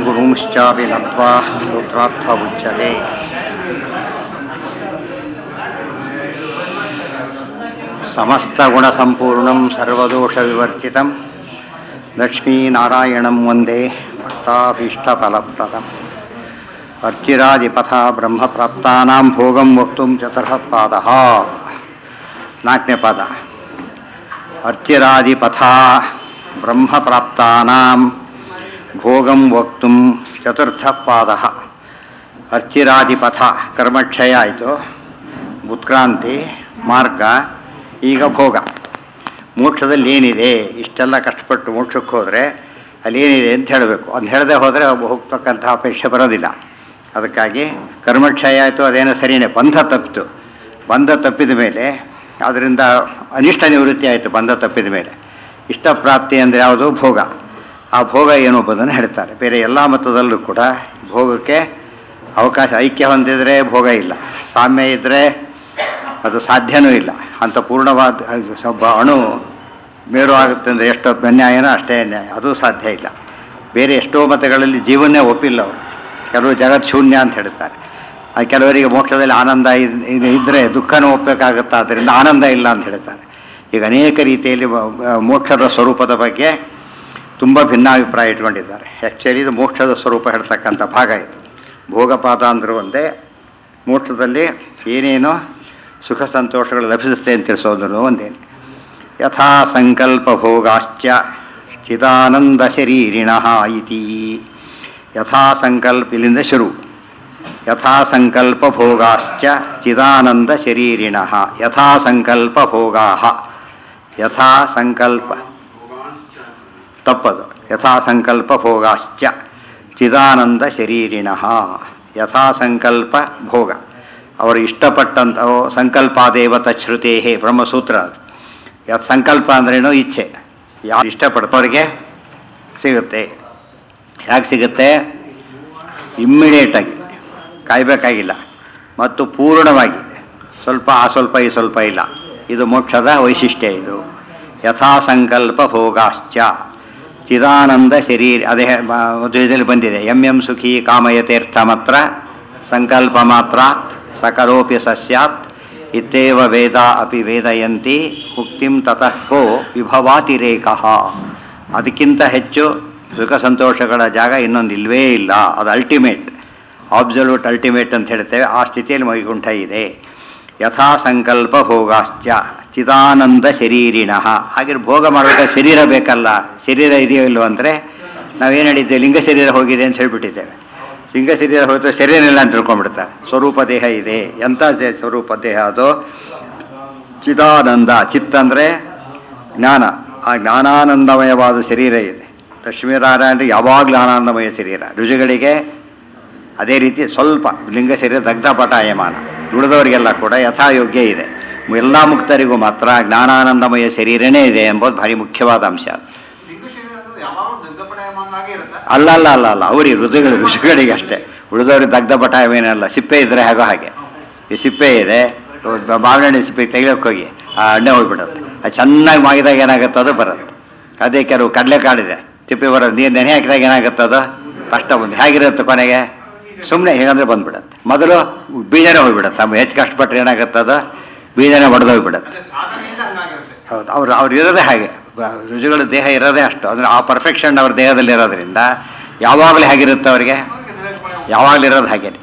गुरुंश्चापि नत्वा सूत्रार्थ उच्यते समस्तगुणसम्पूर्णं सर्वदोषविवर्जितं लक्ष्मीनारायणं वन्दे भक्ताभीष्टफलप्रदम् अर्चिरादिपथा ब्रह्मप्राप्तानां भोगं वक्तुं चतुरः पादः ನಾಲ್ಕನೇ ಪಾದ ಅರ್ಚಿರಾದಿಪಥ ಬ್ರಹ್ಮಪ್ರಾಪ್ತಾನಾಂ ಭೋಗಂ ವಕ್ತುಂ ಚತುರ್ಥ ಪಾದ ಅರ್ಚಿರಾದಿಪಥ ಕರ್ಮಕ್ಷಯ ಆಯಿತು ಉತ್ಕ್ರಾಂತಿ ಮಾರ್ಗ ಈಗ ಭೋಗ ಮೋಕ್ಷದಲ್ಲಿ ಏನಿದೆ ಇಷ್ಟೆಲ್ಲ ಕಷ್ಟಪಟ್ಟು ಮೋಕ್ಷಕ್ಕೆ ಹೋದರೆ ಅಲ್ಲಿ ಏನಿದೆ ಅಂತ ಹೇಳಬೇಕು ಅದು ಹೇಳದೆ ಹೋದರೆ ಹೋಗ್ತಕ್ಕಂಥ ಅಪೇಕ್ಷೆ ಬರೋದಿಲ್ಲ ಅದಕ್ಕಾಗಿ ಕರ್ಮಕ್ಷಯ ಆಯಿತು ಅದೇನೋ ಸರಿಯೇ ಬಂಧ ತಪ್ಪಿತು ಬಂಧ ತಪ್ಪಿದ ಮೇಲೆ ಅದರಿಂದ ಅನಿಷ್ಟ ನಿವೃತ್ತಿ ಆಯಿತು ಬಂಧ ತಪ್ಪಿದ ಮೇಲೆ ಇಷ್ಟಪ್ರಾಪ್ತಿ ಅಂದರೆ ಯಾವುದು ಭೋಗ ಆ ಭೋಗ ಏನು ಎಂಬುದನ್ನು ಹೇಳ್ತಾರೆ ಬೇರೆ ಎಲ್ಲ ಮತದಲ್ಲೂ ಕೂಡ ಭೋಗಕ್ಕೆ ಅವಕಾಶ ಐಕ್ಯ ಹೊಂದಿದರೆ ಭೋಗ ಇಲ್ಲ ಸಾಮ್ಯ ಇದ್ದರೆ ಅದು ಸಾಧ್ಯನೂ ಇಲ್ಲ ಅಂಥ ಪೂರ್ಣವಾದ ಒಬ್ಬ ಅಣು ಮೇರು ಆಗುತ್ತೆ ಅಂದರೆ ಎಷ್ಟು ಅನ್ಯಾಯನೋ ಅಷ್ಟೇ ಅನ್ಯಾಯ ಅದು ಸಾಧ್ಯ ಇಲ್ಲ ಬೇರೆ ಎಷ್ಟೋ ಮತಗಳಲ್ಲಿ ಜೀವನೇ ಒಪ್ಪಿಲ್ಲ ಅವರು ಕೆಲವರು ಜಗತ್ ಶೂನ್ಯ ಅಂತ ಹೇಳ್ತಾರೆ ಅದು ಕೆಲವರಿಗೆ ಮೋಕ್ಷದಲ್ಲಿ ಆನಂದ ಇದ್ದರೆ ದುಃಖನೂ ಒಪ್ಪಬೇಕಾಗುತ್ತೆ ಆದ್ದರಿಂದ ಆನಂದ ಇಲ್ಲ ಅಂತ ಹೇಳ್ತಾರೆ ಈಗ ಅನೇಕ ರೀತಿಯಲ್ಲಿ ಮೋಕ್ಷದ ಸ್ವರೂಪದ ಬಗ್ಗೆ ತುಂಬ ಭಿನ್ನಾಭಿಪ್ರಾಯ ಇಟ್ಕೊಂಡಿದ್ದಾರೆ ಆ್ಯಕ್ಚುಲಿ ಇದು ಮೋಕ್ಷದ ಸ್ವರೂಪ ಹೇಳ್ತಕ್ಕಂಥ ಭಾಗ ಇದು ಭೋಗಪಾದ ಅಂದರೂ ಒಂದೇ ಮೋಕ್ಷದಲ್ಲಿ ಏನೇನೋ ಸುಖ ಸಂತೋಷಗಳು ಲಭಿಸುತ್ತೆ ಅಂತ ತಿಳಿಸೋದು ಒಂದೇನು ಯಥಾ ಸಂಕಲ್ಪ ಭೋಗಾಶ್ಚ ಚಿದಾನಂದ ಶರೀರಿಣ ಇತಿ ಯಥಾ ಸಂಕಲ್ಪ ಇಲ್ಲಿಂದ ಶುರು ಯಥಾ ಸಂಕಲ್ಪ ಭೋಗಾಶ್ಚ ಚಿದಾನಂದ ಶರೀರಿಣ ಯಥಾ ಸಂಕಲ್ಪ ಭೋಗಾ ಯಥಾ ಸಂಕಲ್ಪ ತಪ್ಪದು ಯಥಾ ಸಂಕಲ್ಪ ಭೋಗಾಶ್ಚ ಚಿದಾನಂದ ಶರೀರಿಣ ಯಥಾ ಸಂಕಲ್ಪ ಭೋಗ ಅವರು ಇಷ್ಟಪಟ್ಟಂಥ ಸಂಕಲ್ಪಾದೇವ ತಚ್ಛ್ರುತೇ ಬ್ರಹ್ಮಸೂತ್ರ ಅದು ಯತ್ ಸಂಕಲ್ಪ ಅಂದ್ರೇನು ಇಚ್ಛೆ ಯಾರು ಇಷ್ಟಪಡ್ತವ್ರಿಗೆ ಸಿಗುತ್ತೆ ಹೇಗೆ ಸಿಗುತ್ತೆ ಇಮ್ಮಿಡಿಯೇಟಾಗಿ ಕಾಯಬೇಕಾಗಿಲ್ಲ ಮತ್ತು ಪೂರ್ಣವಾಗಿ ಸ್ವಲ್ಪ ಆ ಸ್ವಲ್ಪ ಈ ಸ್ವಲ್ಪ ಇಲ್ಲ ಇದು ಮೋಕ್ಷದ ವೈಶಿಷ್ಟ್ಯ ಇದು ಯಥಾ ಸಂಕಲ್ಪ ಭೋಗಾಶ್ಚ ಚಿದಾನಂದ ಶರೀರ ಅದೇ ದ್ವಿದಲ್ಲಿ ಬಂದಿದೆ ಎಂ ಎಂ ಸುಖಿ ಕಾಮಯತೀರ್ಥ ಮಾತ್ರ ಸಂಕಲ್ಪ ಮಾತ್ರ ಸಕರೋಪಿ ಸಸ್ಯಾತ್ ಇತ್ತೇವ ವೇದ ಅಪಿ ವೇದಯಂತಿ ಮುಕ್ತಿಂ ತತಃ ಕೋ ವಿಭವಾತಿರೇಕ ಅದಕ್ಕಿಂತ ಹೆಚ್ಚು ಸುಖ ಸಂತೋಷಗಳ ಜಾಗ ಇನ್ನೊಂದು ಇಲ್ವೇ ಇಲ್ಲ ಅದು ಅಲ್ಟಿಮೇಟ್ ಆಬ್ಸಲ್ಯೂಟ್ ಅಲ್ಟಿಮೇಟ್ ಅಂತ ಹೇಳ್ತೇವೆ ಆ ಸ್ಥಿತಿಯಲ್ಲಿ ವೈಕುಂಠ ಇದೆ ಯಥಾ ಸಂಕಲ್ಪ ಭೋಗಾಶ್ಚ ಚಿದಾನಂದ ಶರೀರಿಣ ಹಾಗೆ ಭೋಗ ಮಾಡಬೇಕಾದ್ರೆ ಶರೀರ ಬೇಕಲ್ಲ ಶರೀರ ಇದೆಯೋ ಇಲ್ಲೋ ಅಂದರೆ ನಾವೇನು ಹೇಳಿದ್ದೇವೆ ಲಿಂಗ ಶರೀರ ಹೋಗಿದೆ ಅಂತ ಹೇಳ್ಬಿಟ್ಟಿದ್ದೇವೆ ಲಿಂಗ ಶರೀರ ಹೋಯ್ತು ಶರೀರ ಇಲ್ಲ ಅಂತ ತಿಳ್ಕೊಂಡ್ಬಿಡ್ತಾರೆ ಸ್ವರೂಪ ದೇಹ ಇದೆ ಎಂಥ ಸ್ವರೂಪ ದೇಹ ಅದು ಚಿದಾನಂದ ಚಿತ್ತ ಅಂದರೆ ಜ್ಞಾನ ಆ ಜ್ಞಾನಾನಂದಮಯವಾದ ಶರೀರ ಇದೆ ಲಕ್ಷ್ಮೀನಾರಾಯಣರಿಗೆ ಯಾವಾಗಲೂ ಆನಂದಮಯ ಶರೀರ ರುಜುಗಳಿಗೆ ಅದೇ ರೀತಿ ಸ್ವಲ್ಪ ಲಿಂಗ ಶರೀರ ದಗ್ಧಪಟಾಯಮಾನ ಉಳಿದವರಿಗೆಲ್ಲ ಕೂಡ ಯಥಾಯೋಗ್ಯ ಇದೆ ಎಲ್ಲ ಮುಕ್ತರಿಗೂ ಮಾತ್ರ ಜ್ಞಾನಾನಂದಮಯ ಶರೀರನೇ ಇದೆ ಎಂಬುದು ಭಾರಿ ಮುಖ್ಯವಾದ ಅಂಶ ಅದು ಅಲ್ಲ ಅಲ್ಲ ಅಲ್ಲ ಅಲ್ಲ ಅವರಿಗೆ ಋತುಗಳು ಋಷಿಗಳಿಗೆ ಅಷ್ಟೇ ಉಳಿದವ್ರಿಗೆ ದಗ್ಧ ಪಟಾಯವೇನಲ್ಲ ಸಿಪ್ಪೆ ಇದ್ರೆ ಹಾಗೋ ಹಾಗೆ ಈ ಸಿಪ್ಪೆ ಇದೆ ಮಾವಿನ ಹಣ್ಣು ಸಿಪ್ಪೆ ತೆಗಿಯೋಕೆ ಹೋಗಿ ಆ ಹಣ್ಣೆ ಹೋಗ್ಬಿಡುತ್ತೆ ಅದು ಚೆನ್ನಾಗಿ ಮಾಗಿದಾಗ ಏನಾಗುತ್ತೆ ಅದು ಬರುತ್ತೆ ಅದೇ ಕೆಲವು ಕಡಲೆಕಾಳಿದೆ ತಿಪ್ಪೆ ಬರೋದು ನೀರು ನೆನೆ ಹಾಕಿದಾಗ ಏನಾಗುತ್ತೆ ಅದು ಕಷ್ಟ ಬಂದು ಹೇಗಿರುತ್ತೆ ಕೊನೆಗೆ ಸುಮ್ಮನೆ ಹೇಗಂದ್ರೆ ಬಂದ್ಬಿಡುತ್ತೆ ಮೊದಲು ಬೀಜನೇ ಹೋಗ್ಬಿಡುತ್ತೆ ನಮ್ಮ ಹೆಚ್ಚು ಕಷ್ಟಪಟ್ಟರೆ ಏನಾಗುತ್ತೆ ಅದು ಬೀಜನೇ ಒಡೆದೋಗ್ಬಿಡುತ್ತೆ ಹೌದು ಅವ್ರು ಅವ್ರು ಇರೋದೇ ಹಾಗೆ ರುಜುಗಳ ದೇಹ ಇರೋದೇ ಅಷ್ಟು ಅಂದರೆ ಆ ಪರ್ಫೆಕ್ಷನ್ ಅವ್ರ ದೇಹದಲ್ಲಿ ಇರೋದ್ರಿಂದ ಯಾವಾಗಲೂ ಹೇಗಿರುತ್ತೆ ಅವರಿಗೆ ಯಾವಾಗಲೂ ಇರೋದು ಹಾಗೇನೆ